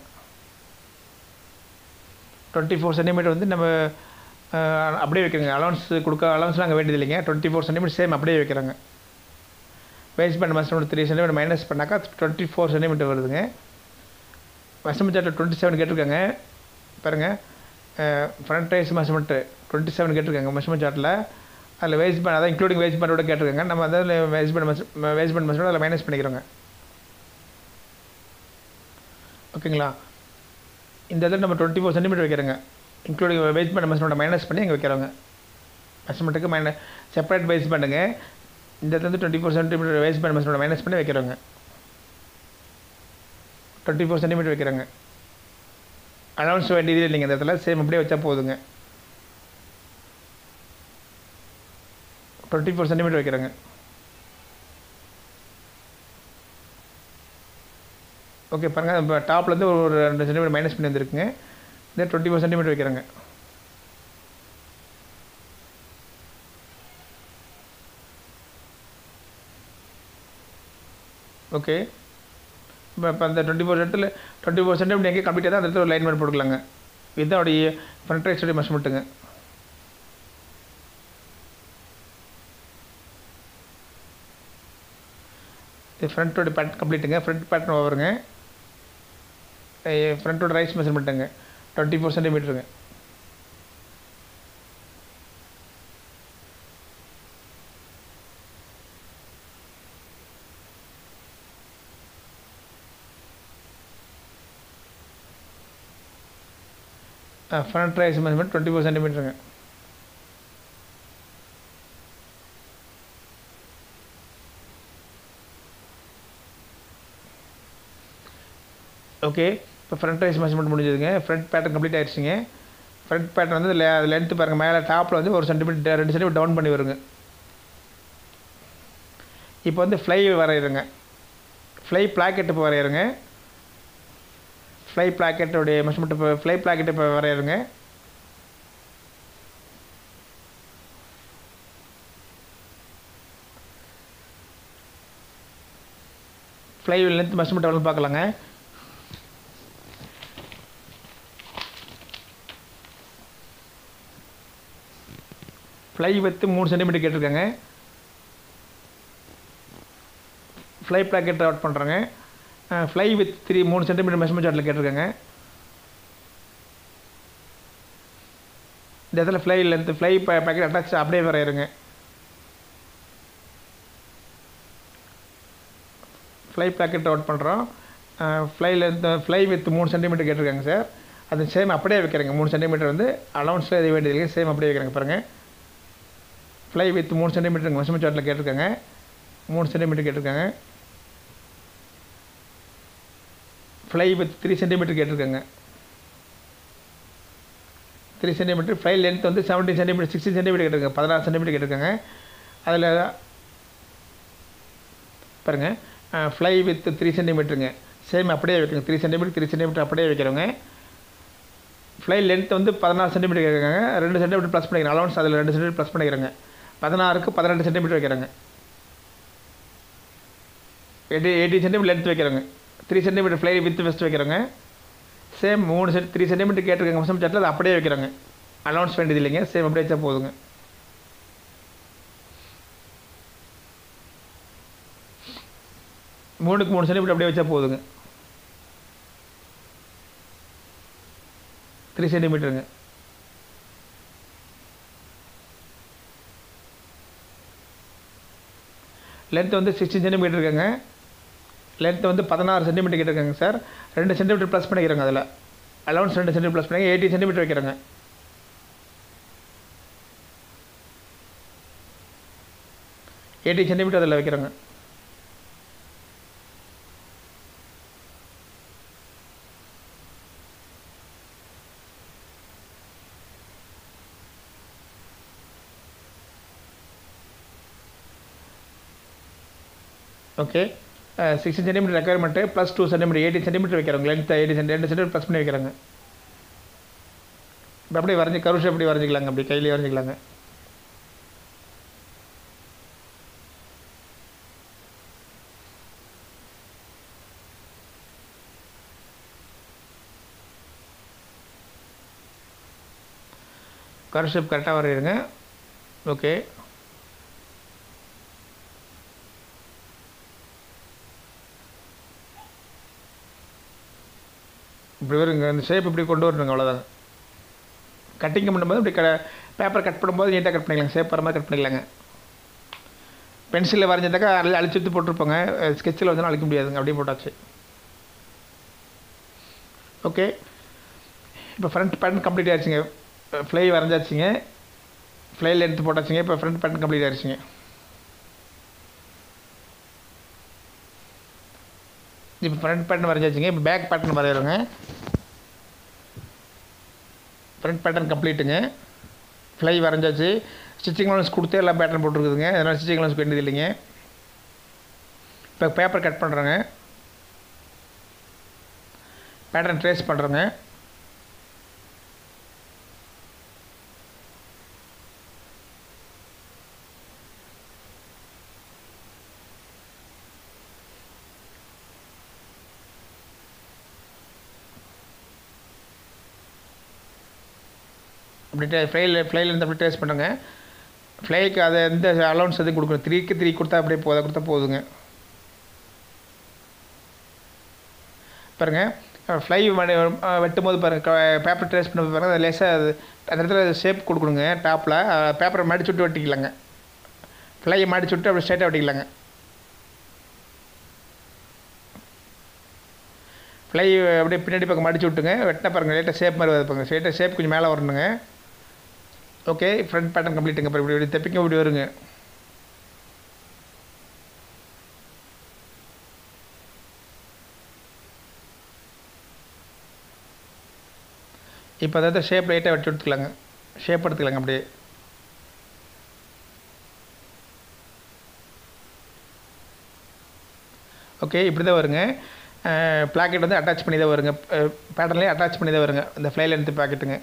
டுவெண்ட்டி ஃபோர் சென்டிமீட்டர் வந்து நம்ம அஹ், அப்படியே வைக்கிறோங்க அலவன்ஸ் கொடுக்க அலவன்ஸ்லாம் அங்கே வேண்டியது இல்லைங்க டுவெண்ட்டி ஃபோர் சென்டிமீட்டர் சேம் அப்படியே வைக்கிறாங்க waist band measurement three centimetre minus பண்ணாக்கா டுவெண்ட்டி ஃபோர் சென்டிமீட்டர் வருதுங்க மெஷர்மெண்ட் சார்ட்டில் டுவெண்ட்டி செவன் கேட்டிருக்காங்க பாருங்கள் front rise measurement twenty seven கேட்டிருக்காங்க மெஷர்மெண்ட் சார்ட்டில் அதில் வேஸ்ட் பேண்ட் அதான் இன்க்ளூடிங் வேஸ்ட் பேண்டோட கேட்டிருக்காங்க நம்ம அதில் waist band measure waist band measurement அதில் மைனஸ் பண்ணிக்கிறோங்க ஓகேங்களா இந்த இடத்துல நம்ம டுவெண்ட்டி ஃபோர் சென்டிமீட்டர் வைக்கிறோங்க இன்க்ளூடிங் வேஸ்ட் பேண்ட் மெஷர்மெண்ட்டை மைனஸ் பண்ணி அங்கே வைக்கிறோங்க மெஷர்மெண்ட்டுக்கு மைனஸ் செப்பரேட் வேஸ்ட் பேண்டுங்க இந்த இடத்துல வந்து twenty four centimetre waist band measurement minus பண்ணி வைக்கிறோங்க டுவெண்ட்டி ஃபோர் சென்டிமீட்டர் வைக்கிறோங்க அலவன்ஸ் வேண்டியது இல்லைங்க இந்த இடத்துல சேம் அப்படியே வச்சா போதுங்க டுவெண்ட்டி ஃபோர் சென்டிமீட்டர் வைக்கிறேங்க ஓகே பாருங்கள் இப்போ டாப்லேருந்து ஒரு ரெண்டு சென்டிமீட்டர் மைனஸ் பண்ணி வந்துருக்குங்க இதே டுவெண்ட்டி ஃபோர் சென்டிமீட்டர் வைக்கிறேங்க ஓகே இப்போ இப்போ அந்த டுவெண்ட்டி ஃபோர் இடத்துல டுவெண்ட்டி ஃபோர் சென்டிமீட்டர் எங்கே கம்ப்ளீட்டாக தான் அந்த இடத்துல ஒரு லைன் மேட் போட்டுக்கலாங்க இதுதான் அவருடைய ஃப்ரண்ட் ரைஸோடைய மெஷர்மெண்ட்டுங்க இது ஃப்ரண்ட்டோட பேட் கம்ப்ளீட்டுங்க ஃப்ரண்ட் பேட்டர்ன் ஓவருங்க ஃப்ரண்ட்டோட ரைஸ் மெஷர்மெண்ட்டுங்க டுவெண்ட்டி ஃபோர் சென்டிமீட்டருங்க front rise measurement twenty four சென்டிமீட்டருங்க ஓகே இப்போ ஃப்ரண்ட் ரைஸ் மெஷர்மெண்ட் முடிஞ்சதுங்க ஃப்ரண்ட் பேட்டர்ன் கம்ப்ளீட் ஆயிடுச்சுங்க ஃப்ரண்ட் பேட்டர்ன் வந்து லென்த்து பாருங்கள் மேலே டாப்பில் வந்து ஒரு சென்டிமீட்டர் ரெண்டு சென்டிமீட்டர் டவுன் பண்ணி வருங்க இப்போ வந்து ஃப்ளை வரைகிறங்க ஃப்ளை பிளாக்கெட் இப்போ வரைகிறங்க ஃப்ளை பிளாக்கெட்டோடைய மெஷர்மெண்ட் இப்போ ஃப்ளை பிளாக்கெட் இப்போ வரைகிறங்க ஃப்ளை லென்த் மெஷர்மெண்ட் எவ்வளோ பார்க்கலாங்க ஃப்ளை வித்து மூணு சென்டிமீட்டர் கேட்டிருக்காங்க ஃப்ளை பிளாக்கெட் அவுட் பண்ணுறாங்க ஃப்ளை வித் த்ரீ மூணு சென்டிமீட்டர் மெஷர்மெண்ட் சார்ட்டில் கேட்டிருக்காங்க இந்த இடத்துல fly length fly placket attach அப்படியே வரையிருங்க ஃப்ளை பிளாக்கெட் அவுட் பண்ணுறோம் ஃப்ளை லென்த் ஃப்ளை வித் மூணு சென்டிமீட்டர் கேட்டிருக்காங்க சார் அது சேம் அப்படியே வைக்கிறேங்க மூணு சென்டிமீட்டர் வந்து அலவுன்ஸில் இது வேண்டியது சேம் அப்படியே வைக்கிறேங்க பாருங்கள் ஃப்ளை வித் மூணு சென்டிமீட்டர் மெஷர்மெண்ட் சார்ட்டில் கேட்டிருக்காங்க மூணு சென்டிமீட்டர் கேட்டிருக்காங்க ஃப்ளை வித் த்ரீ சென்டிமீட்டர் கேட்டிருக்காங்க த்ரீ சென்டிமீட்டர் ஃப்ளை லென்த் வந்து செவன்டீன் சென்டிமீட்டர் சிக்ஸ்டி சென்டிமீட்டர் கேட்டிருக்காங்க பதினாறு சென்டிமீட்டர் கேட்டிருக்காங்க அதில் பாருங்கள் ஃப்ளை வித் த்ரீ சென்டிமீட்டருங்க சேம் அப்படியே வைக்கணும் த்ரீ சென்டிமீட்டர் த்ரீ சென்டிமீட்டர் அப்படியே வைக்கிறவங்க ஃப்ளை லென்த் வந்து பதினாறு சென்டிமீட்டர் கேட்குறாங்க ரெண்டு சென்டிமீட்டர் ப்ளஸ் பண்ணிக்கிறேன் அலவன்ஸ் அதில் ரெண்டு சென்டிமீட்டர் ப்ளஸ் பண்ணிக்கிறாங்க பதினாறுக்கு பதினெட்டு சென்டிமீட்டர் வைக்கிறாங்க எயிட்டி எயிட்டி சென்டிமீட்டர் லென்த் வைக்கிறாங்க three centimetre fly width waist வைக்கிறாங்க சேம் மூணு சென்ட் த்ரீ சென்டிமீட்டர் கேட்டிருக்காங்க மசம் சாட்டில் அது அப்படியே வைக்கிறாங்க அலௌன்ஸ் வேண்டியது இல்லைங்க சேம் அப்படியே வச்சா போதுங்க மூணுக்கு மூணு சென்டிமீட்டர் அப்படியே வச்சா போதுங்க த்ரீ சென்டிமீட்டருங்க லென்த் வந்து சிக்ஸ்டீன் சென்டிமீட்டர் இருக்குங்க லென்த் வந்து பதினாறு சென்டிமீட்டர் கிட்ட இருக்காங்க சார் ரெண்டு சென்டிமீட்டர் ப்ளஸ் பண்ணிக்கிறாங்க அதில் அலவன்ஸ் ரெண்டு சென்டிமீட்டர் ப்ளஸ் பண்ணி எயிட்டி சென்டிமீட்டர் வைக்கிறாங்க எயிட்டி சென்டிமீட்டர் அதில் வைக்கிறாங்க okay sixty centimetre requirement plus two centimetre eighty centimetre வைக்கிறாங்க லென்த் எயிட்டி சென்டி ரெண்டு சென்டிமீட்டர் ப்ளஸ் பண்ணி வைக்கிறாங்க இப்போ அப்படியே வரைஞ்சி கருஷ் எப்படி வரைஞ்சிக்கலாங்க அப்படி கையிலேயே வரைஞ்சிக்கலாங்க கரு ஷேப் கரெக்டாக வரையிருங்க ஓகே இப்படி வருங்க இந்த ஷேப் இப்படி கொண்டு வரணுங்க அவ்வளோதாங்க கட்டிங் பண்ணும்போது இப்படி க பேப்பர் கட் பண்ணும்போது நீட்டாக கட் பண்ணிக்கலாங்க ஷேப் வர மாதிரி கட் பண்ணிக்கலாங்க பென்சிலில் வரைஞ்சிருந்தாக்கா அழி அழிச்சு எடுத்து போட்டிருப்பாங்க ஸ்கெட்சில் வந்து அழிக்க முடியாதுங்க அப்படியே போட்டாச்சு ஓகே இப்போ ஃப்ரண்ட் பேட்டர்ன் கம்ப்ளீட் ஆயிடுச்சுங்க ஃப்ளை வரைஞ்சாச்சுங்க ஃப்ளை லென்த் போட்டாச்சுங்க இப்போ ஃப்ரண்ட் பேட்டர்ன் கம்ப்ளீட் ஆயிடுச்சுங்க இப்போ ஃப்ரண்ட் பேட்டர்ன் வரைஞ்சாச்சுங்க இப்போ பேக் பேட்டர்ன் வரைகிறோங்க ஃப்ரண்ட் பேட்டர்ன் கம்ப்ளீட்டுங்க ஃப்ளை வரைஞ்சாச்சு ஸ்டிச்சிங் லோன்ஸ் கொடுத்து எல்லாம் பேட்டர்ன் போட்டுருக்குதுங்க அதனால் ஸ்டிச்சிங் லோன்ஸ் வேண்டியது இல்லைங்க இப்போ பேப்பர் கட் பண்ணுறோங்க பேட்டர்ன் ட்ரேஸ் பண்ணுறோங்க அப்படி ஃப்ளைல ஃப்ளைலேருந்து அப்படி டேஸ்ட் பண்ணுங்க ஃப்ளைக்கு அதை எந்த அலௌன்ஸ் எதுவும் கொடுக்கணும் த்ரீக்கு த்ரீ கொடுத்தா அப்படியே போதை கொடுத்தா போதுங்க பாருங்கள் ஃப்ளை வெட்டும் போது பாருங்கள் பேப்பர் ட்ரேஸ் பண்ண பாருங்கள் அது லேசாக அது அந்த இடத்துல ஷேப் கொடுக்கணுங்க டாப்பில் பேப்பரை மடிச்சு விட்டு வெட்டிக்கலாங்க ஃப்ளையை மடிச்சு விட்டு அப்படி ஸ்ட்ரைட்டாக வெட்டிக்கலாங்க ஃப்ளை அப்படியே பின்னாடி பக்கம் மடிச்சு விட்டுங்க வெட்டின பாருங்கள் லேட்டாக ஷேப் மாதிரி வருது பாருங்க ஸ்ட்ரைட்டாக ஷேப் கொஞ்சம் மேலே வரணுங்க ஓகே ஃப்ரண்ட் பேட்டர்ன் கம்ப்ளீட்டுங்க அப்புறம் இப்படி இப்படி தைப்பிங்க இப்படி வருங்க இப்போ அதாவது ஷேப் லைட்டாக வெட்டி எடுத்துக்கலாங்க ஷேப் எடுத்துக்கலாங்க அப்படியே ஓகே இப்படி தான் வருங்க பிளாக்கெட் வந்து அட்டாச் பண்ணி தான் வருங்க பேட்டர்ன்லேயே அட்டாச் பண்ணி தான் வருங்க இந்த ஃப்ளை லென்த்து பேக்கெட்டுங்க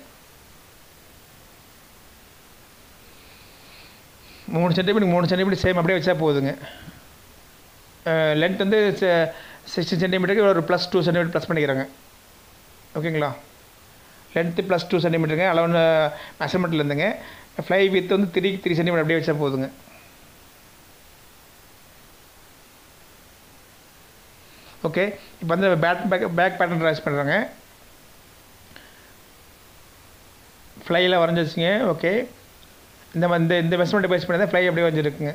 மூணு சென்டிமீட்டர் மூணு சென்டிமீட்டர் சேம் அப்படியே வச்சா போதுங்க லென்த் வந்து சிக்ஸ்டி சென்டிமீட்டருக்கு ஒரு ப்ளஸ் டூ சென்டிமீட்டர் ப்ளஸ் பண்ணிக்கிறாங்க ஓகேங்களா லென்த்து ப்ளஸ் டூ சென்டிமீட்டருங்க அளவு மெஷர்மெண்ட்டில் இருந்துங்க ஃப்ளை வித் வந்து த்ரீ த்ரீ சென்டிமீட்டர் அப்படியே வச்சா போதுங்க ஓகே இப்போ வந்து பேட் பேக் பேக் பேட்டர்ன் ட்ராஸ் பண்ணுறாங்க ஃப்ளையில் வரைஞ்சிச்சுங்க ஓகே இந்த இந்த இந்த மெஷர்மெண்ட்டை பேஸ் பண்ணி தான் ஃப்ளை அப்படியே வரைஞ்சிருக்குங்க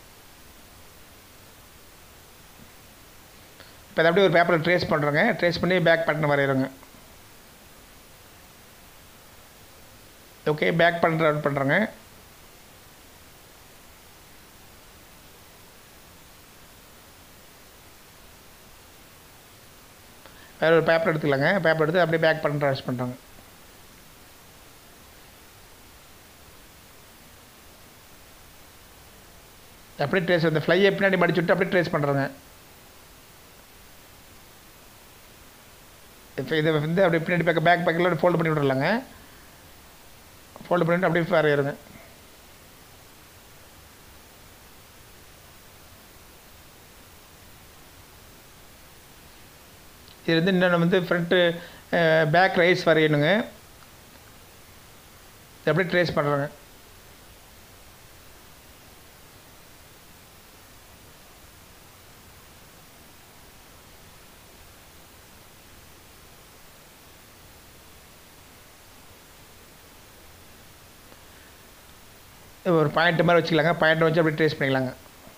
இப்போ அதை அப்படியே ஒரு பேப்பரில் ட்ரேஸ் பண்ணுறோங்க ட்ரேஸ் பண்ணி பேக் பேட்டர்ன் வரைகிறோங்க ஓகே பேக் பண்ணுற அவுட் பண்ணுறோங்க வேறு ஒரு பேப்பர் எடுத்துக்கலாங்க பேப்பர் எடுத்து அப்படியே பேக் பண்ண ட்ரான்ஸ் பண்ணுறாங்க அப்படியே ட்ரேஸ் அந்த ஃப்ளையை பின்னாடி மடிச்சு விட்டு அப்படியே ட்ரேஸ் பண்ணுறாங்க இப்போ இதை வந்து அப்படியே பின்னாடி பேக் பேக் பேக்கில் ஃபோல்டு பண்ணி விட்றலாங்க ஃபோல்டு பண்ணிவிட்டு அப்படியே வரையிருங்க இது வந்து இன்னும் வந்து ஃப்ரண்ட்டு பேக் ரைஸ் வரையணுங்க இது அப்படியே ட்ரேஸ் பண்ணுறேங்க ஒரு பாயிண்ட் மாதிரி வச்சுக்கலாங்க பாயிண்ட் வச்சு அப்படியே ட்ரேஸ் பண்ணிக்கலாங்க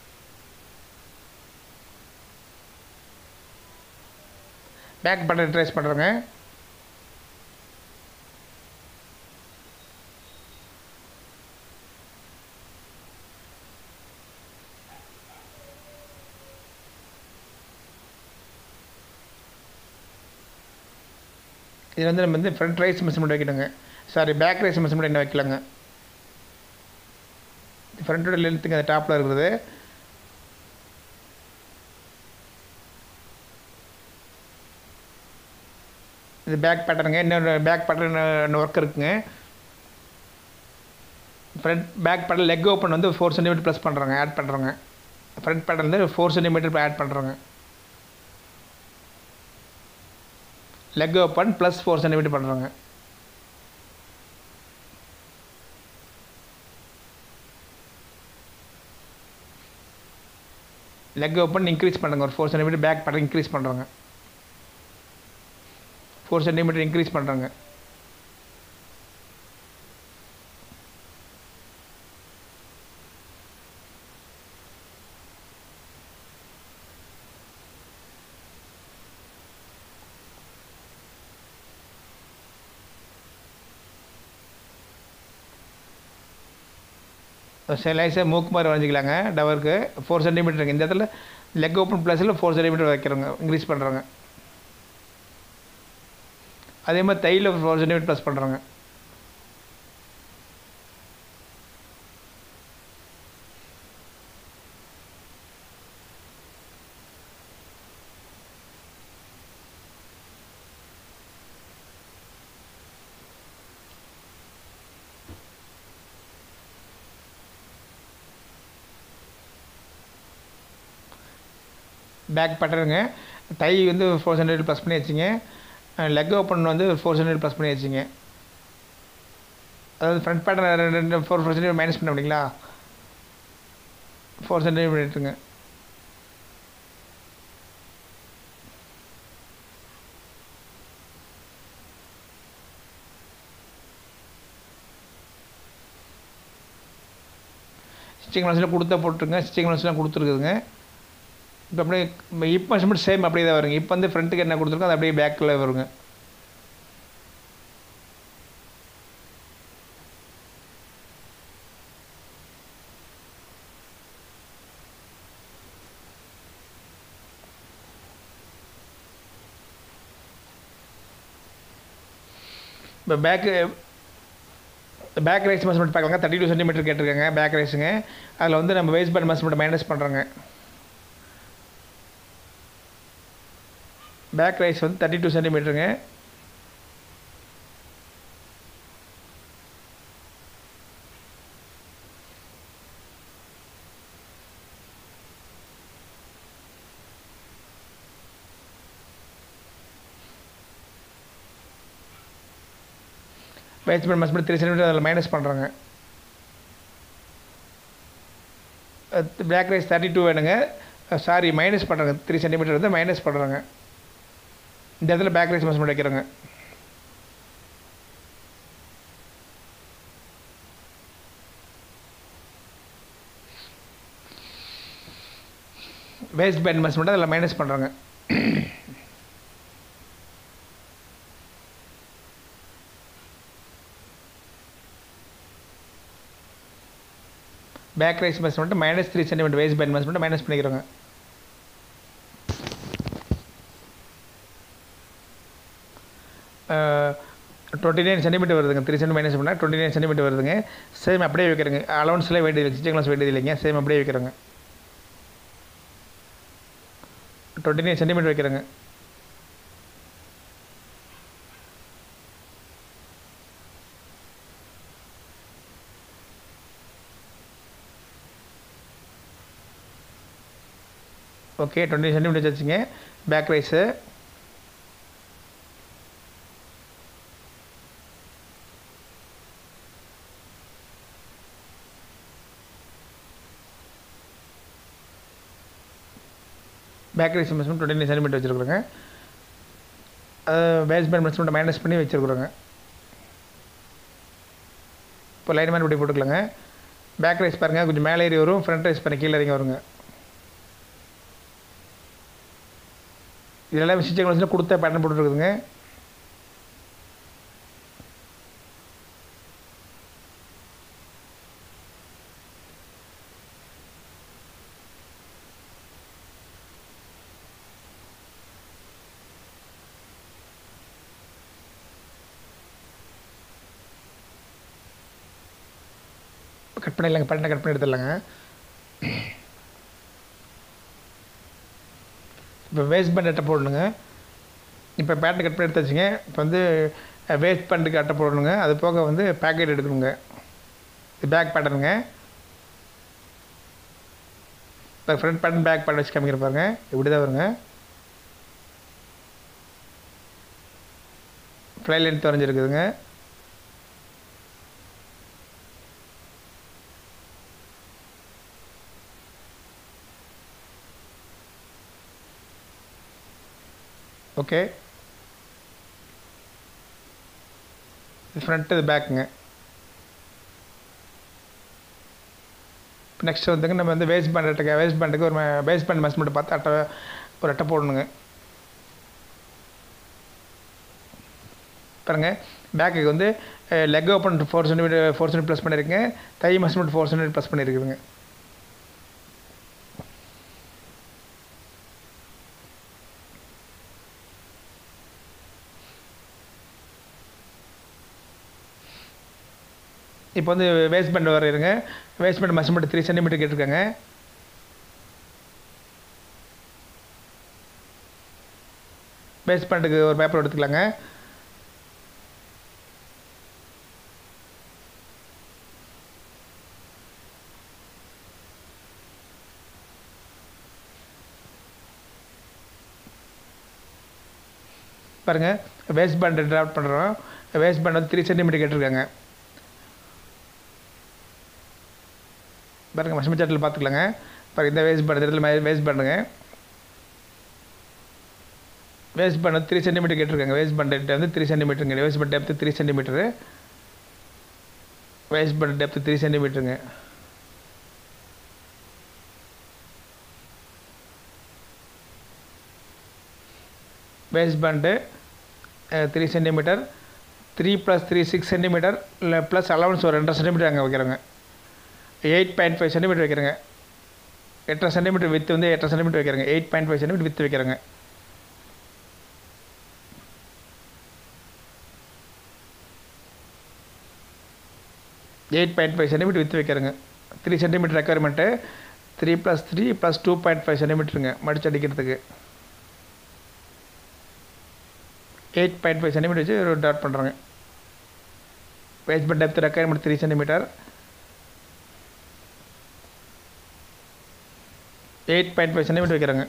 பேக் பட்டன் ட்ரேஸ் பண்ணுறேங்க இது வந்து நம்ம வந்து ஃப்ரண்ட் ரைஸ் மெஷர்மெண்ட் வைக்கணுங்க சாரி பேக் ரைஸ் மெஷர்மெண்ட் என்ன வைக்கலாங்க ஃப்ரண்ட்டோட லென்த்துங்க அந்த டாப்பில் இருக்கிறது இது பேக் பேட்டர்னுங்க இன்னொரு பேக் பேட்டர்ன் ஒர்க் இருக்குங்க front back pattern leg open வந்து ஃபோர் சென்டிமீட்டர் ப்ளஸ் பண்ணுறோங்க ஆட் பண்ணுறோங்க ஃப்ரண்ட் பேட்டர்ன் வந்து ஃபோர் சென்டிமீட்டர் ஆட் பண்ணுறோங்க leg open plus four centimetre பண்ணுறோங்க லெக் ஓப்பன் இன்க்ரீஸ் பண்ணுங்க ஒரு four centimetre back pattern increase பண்ணுறோங்க ஃபோர் சென்டிமீட்டர் இன்க்ரீஸ் பண்ணுறாங்க லைஸாக மூக்கு மாதிரி வரைஞ்சிக்கலாங்க டவருக்கு ஃபோர் சென்டிமீட்டருங்க இந்த இடத்துல லெக் ஓப்பன் ப்ளஸில் ஃபோர் சென்டிமீட்டர் வைக்கிறோங்க இன்க்ரீஸ் பண்ணுறோங்க அதே மாதிரி தையில் ஃபோர் சென்டிமீட்டர் ப்ளஸ் பண்ணுறோங்க பேக் பட்டருங்க டை வந்து ஃபோர் சென்டிமீட்டர் ப்ளஸ் பண்ணி வச்சுங்க லெக் ஓப்பன் வந்து ஃபோர் சென்டிமீட்டர் ப்ளஸ் பண்ணி வச்சுங்க அதாவது ஃப்ரண்ட் பேட்டர்ன் ரெண்டு ரெண்டு ஃபோர் ஃபோர் சென்டிமீட்டர் மைனஸ் பண்ண அப்படிங்களா ஃபோர் சென்டிமீட்டருங்க ஸ்டிச்சிங் மனசில் கொடுத்தா போட்டுருங்க ஸ்டிச்சிங் மனசுலாம் கொடுத்துருக்குதுங்க இப்போ அப்படியே இப்போ மெஷர்மெண்ட் சேம் அப்படியே தான் வருங்க இப்போ வந்து ஃப்ரண்ட்டுக்கு என்ன கொடுத்துருக்கோ அது அப்படியே பேக்கில் வருங்க இப்போ பேக்கு பேக் ரைஸ் மெஷர்மெண்ட் பார்க்கலாங்க தேர்ட்டி டூ சென்டிமீட்டர் கேட்டிருக்காங்க பேக் ரைஸுங்க அதில் வந்து நம்ம வேஸ்ட் பேண்ட் மெஷர்மெண்ட் மைனஸ் பண்ணுறோங்க பேக் ரைஸ் வந்து தேர்ட்டி டூ சென்டிமீட்டருங்க பேட்ச்மேன் மஸ்மெண்ட் த்ரீ சென்டிமீட்டர் அதில் மைனஸ் பண்ணுறாங்க பிளாக் ரைஸ் தேர்ட்டி டூ வேணுங்க சாரி மைனஸ் பண்ணுறாங்க த்ரீ சென்டிமீட்டர் வந்து மைனஸ் பண்ணுறாங்க இந்த இடத்துல பேக் ரைஸ் மெஷர்மெண்ட் வைக்கிறாங்க வேஸ்ட் பேண்ட் மெஷர்மெண்ட் அதில் மைனஸ் பண்ணுறாங்க back rise measurement minus three centimetre waist band measurement minus பண்ணிக்கிறோங்க டுவெண்ட்டி நைன் சென்டிமீட்டர் வருதுங்க த்ரீ சென்டி மைனஸ் பண்ணால் டுவெண்ட்டி நைன் சென்டிமீட்டர் வருதுங்க சேம் அப்படியே வைக்கிறேங்க அலவன்ஸ்லாம் வேண்டியது இல்லை சிச்சன் கிளாஸ் வேண்டியது இல்லைங்க சேம் அப்படியே வைக்கிறேங்க டுவெண்ட்டி நைன் சென்டிமீட்டர் வைக்கிறேங்க ஓகே டுவெண்ட்டி சென்டிமீட்டர் வச்சுங்க back rise back rise measurement twenty nine centimetre வச்சுருக்குறோங்க பேஸ் பேண்ட் மெஷர்மெண்ட் மைனஸ் பண்ணி வச்சுருக்குறோங்க இப்போ லைன் மேன் இப்படி போட்டுக்கலாங்க பேக் ரைஸ் பாருங்கள் கொஞ்சம் மேலே ஏறி வரும் ஃப்ரண்ட் ரைஸ் பண்ணி கீழே இறங்கி வருங்க இதெல்லாம் ஸ்டிச்சிங் வச்சு கொடுத்த பேட்டர்ன் போட்டுருக்குதுங்க கட் பண்ணிடலாங்க பேட்டனை கட் பண்ணி எடுத்துடலாங்க இப்போ வேஸ்ட் பேண்ட் அட்டை போடணுங்க இப்போ பேட்டர்ன் கட் பண்ணி எடுத்து வச்சுங்க இப்போ வந்து வேஸ்ட் பேண்ட்டுக்கு அட்டை போடணுங்க அது போக வந்து பேக்கெட் எடுக்கணுங்க இது பேக் பேட்டர்னுங்க இப்போ ஃப்ரண்ட் பேட்டர்ன் பேக் பேட்டர்ன் வச்சு காமிக்கிற பாருங்க இப்படி தான் வருங்க ஃப்ளை லென்த் வரைஞ்சிருக்குதுங்க ஓகே இது ஃப்ரண்ட்டு இது பேக்குங்க நெக்ஸ்ட் வந்துங்க நம்ம வந்து வேஸ்ட் பேண்ட் அட்டை வேஸ்ட் பேண்டுக்கு ஒரு வேஸ்ட் பேண்ட் மெஸ்மெண்ட் பார்த்து அட்டை ஒரு அட்டை போடணுங்க பாருங்க பேக்குக்கு வந்து leg open four centimetre four centimetre plus பண்ணியிருக்குங்க thigh measurement four centimetre plus பண்ணியிருக்குதுங்க இப்போ வந்து வேஸ்ட் பேண்ட் வரையிருங்க waist band measurement three centimetre கேட்டிருக்காங்க வேஸ்ட் பேண்ட்டுக்கு ஒரு பேப்பர் எடுத்துக்கலாங்க பாருங்கள் வேஸ்ட் பேண்ட் ட்ராஃப்ட் பண்ணுறோம் வேஸ்ட் பேண்ட் வந்து த்ரீ சென்டிமீட்டர் கேட்டிருக்காங்க பாருங்கள் மஷ்மி சாட்டில் பார்த்துக்கலாங்க பாருங்கள் இந்த வேஸ்ட் பேண்ட் இடத்துல வேஸ்ட் பண்ணுங்க வேஸ்ட் பண்ண த்ரீ சென்டிமீட்டர் கேட்டிருக்காங்க வேஸ்ட் பண்ண வந்து த்ரீ சென்டிமீட்டருங்க வேஸ்ட் பண்ண டெப்த்து த்ரீ சென்டிமீட்டரு வேஸ்ட் பண்ண டெப்த்து த்ரீ சென்டிமீட்டருங்க waist band three centimetre three plus three six centimetre இல்லை ப்ளஸ் அலவன்ஸ் ஒரு ரெண்டரை சென்டிமீட்டர் அங்கே வைக்கிறோங்க எயிட் பாயிண்ட் ஃபைவ் சென்டிமீட்டர் வைக்கிறேங்க எட்டரை சென்டிமீட்டர் வித்து வந்து எட்டரை சென்டிமீட்டர் வைக்கிறேங்க eight point five centimetre width வைக்கிறேங்க eight point five centimetre width வைக்கிறேங்க three centimetre requirement three plus three plus two point five சென்டிமீட்டருங்க மடிச்சு அடிக்கிறதுக்கு எயிட் பாயிண்ட் ஃபைவ் சென்டிமீட்டர் வச்சு ஒரு டாட் பண்ணுறோங்க basement depth requirement three centimetre eight point five centimetre வைக்கிறேங்க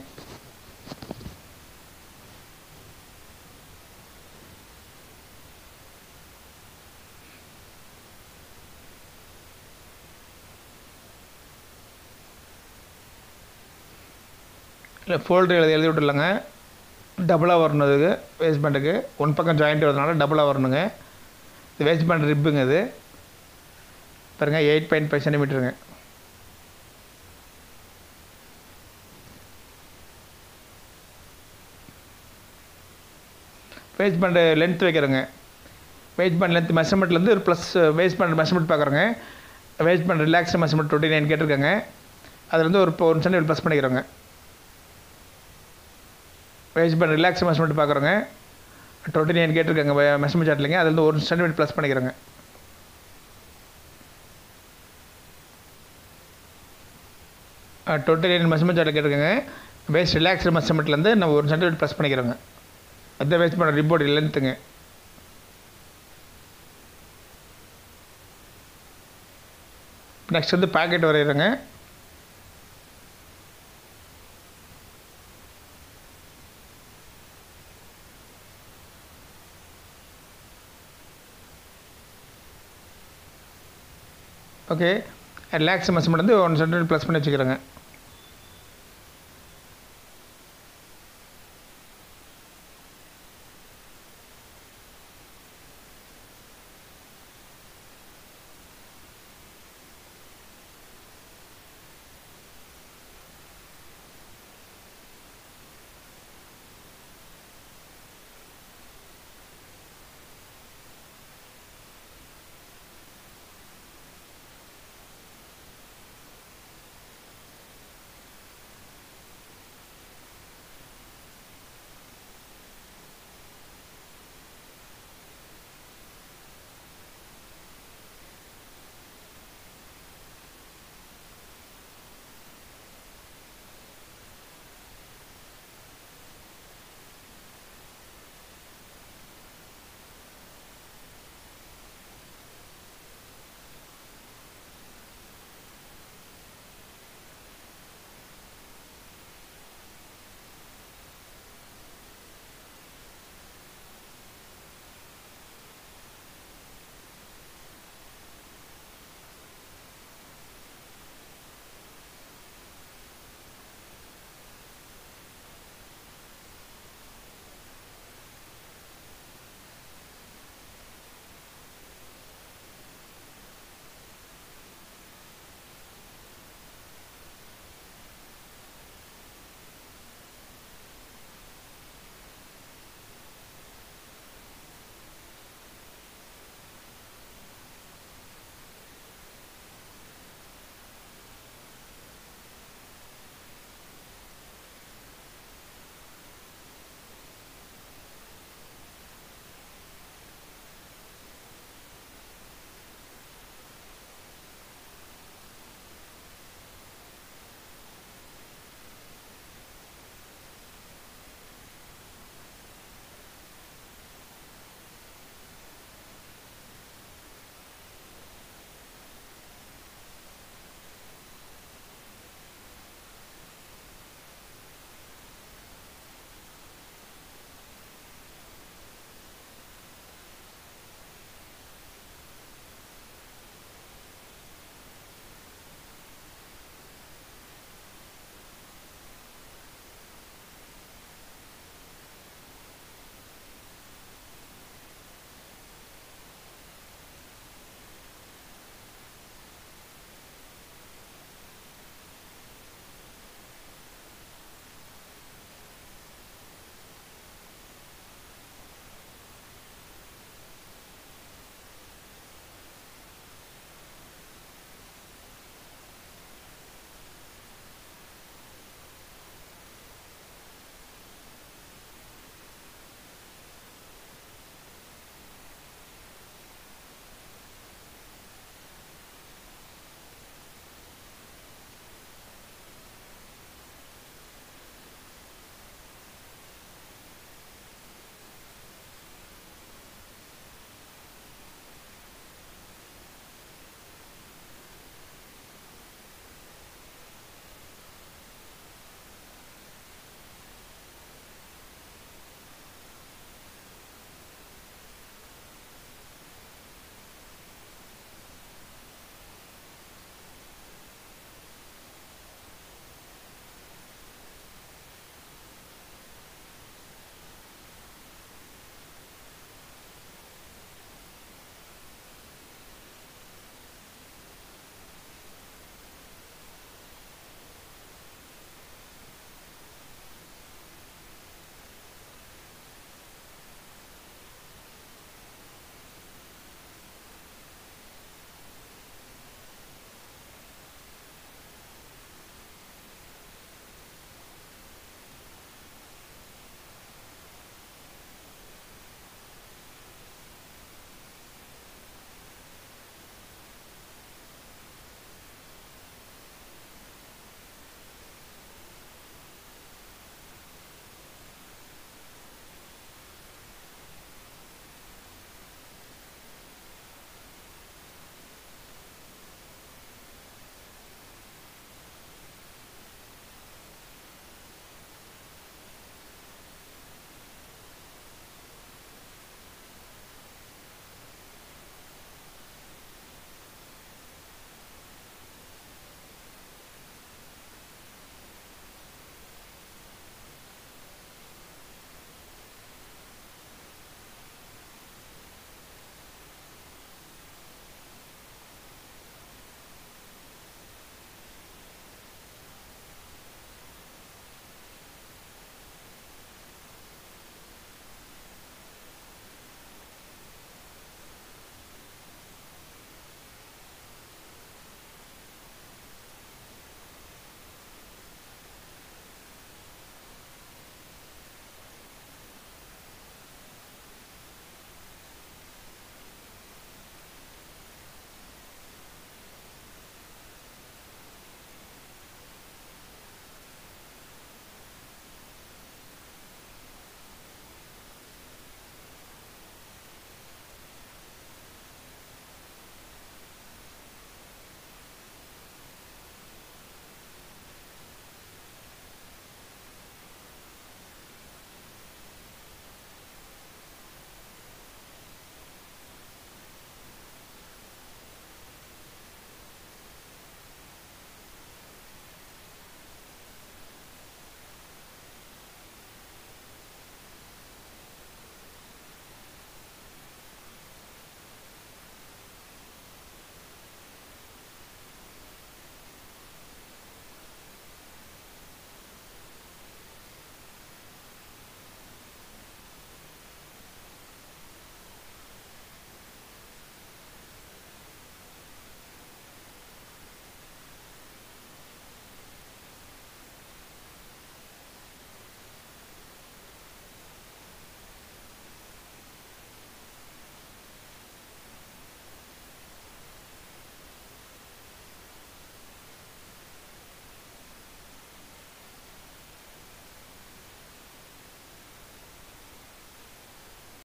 இல்லை ஃபோல்டர் எழுதி எழுதி விட்டுலாங்க டபுளாக வரணும் இதுக்கு வேஸ்ட் பேண்டுக்கு ஒன் பக்கம் ஜாயிண்ட் வரதுனால டபுளாக வரணுங்க இது வேஸ்ட் பேண்ட் ரிப்புங்க இது பாருங்கள் எயிட் பாயிண்ட் ஃபைவ் சென்டிமீட்டருங்க வேஸ்ட் பேண்டு லென்த் வைக்கிறோங்க வேஸ்ட் பேண்ட் லென்த் மெஷர்மெண்ட்லேருந்து ஒரு ப்ளஸ் வேஸ்ட் பேண்ட் மெஷர்மெண்ட் பார்க்குறோங்க waist band relax measurement twenty nine கேட்டிருக்காங்க அதுலேருந்து ஒரு இப்போ ஒன் சென்டிமீட்டர் ப்ளஸ் பண்ணிக்கிறோங்க வேஸ்ட் பேண்ட் ரிலாக்ஸ் மெஷர்மெண்ட் பார்க்குறோங்க டுவெண்ட்டி நைன் கேட்டிருக்காங்க மெஷர்மெண்ட் சார்ட்லிங்க அதுலேருந்து ஒரு சென்டிமீட்டர் ப்ளஸ் பண்ணிக்கிறோங்க டுவெண்ட்டி நைன் மெஷர்மெண்ட் சார்ட்டில் கேட்டிருக்காங்க வேஸ்ட் ரிலாக்ஸ் மெஷர்மெண்ட்லேருந்து நம்ம ஒரு சென்டிமீட்டர் ப்ளஸ் பண்ணிக்கிறோங்க அந்த வேஸ்ட் பண்ண ரிப்போர்ட் லென்த்துங்க நெக்ஸ்ட் வந்து பேக்கெட் வரைகிறோங்க ஓகே லேக்ஸ் மெஷர்மெண்ட் வந்து ஒன் சென்டிமீட்டர் ப்ளஸ் பண்ணி வச்சுக்கிறேங்க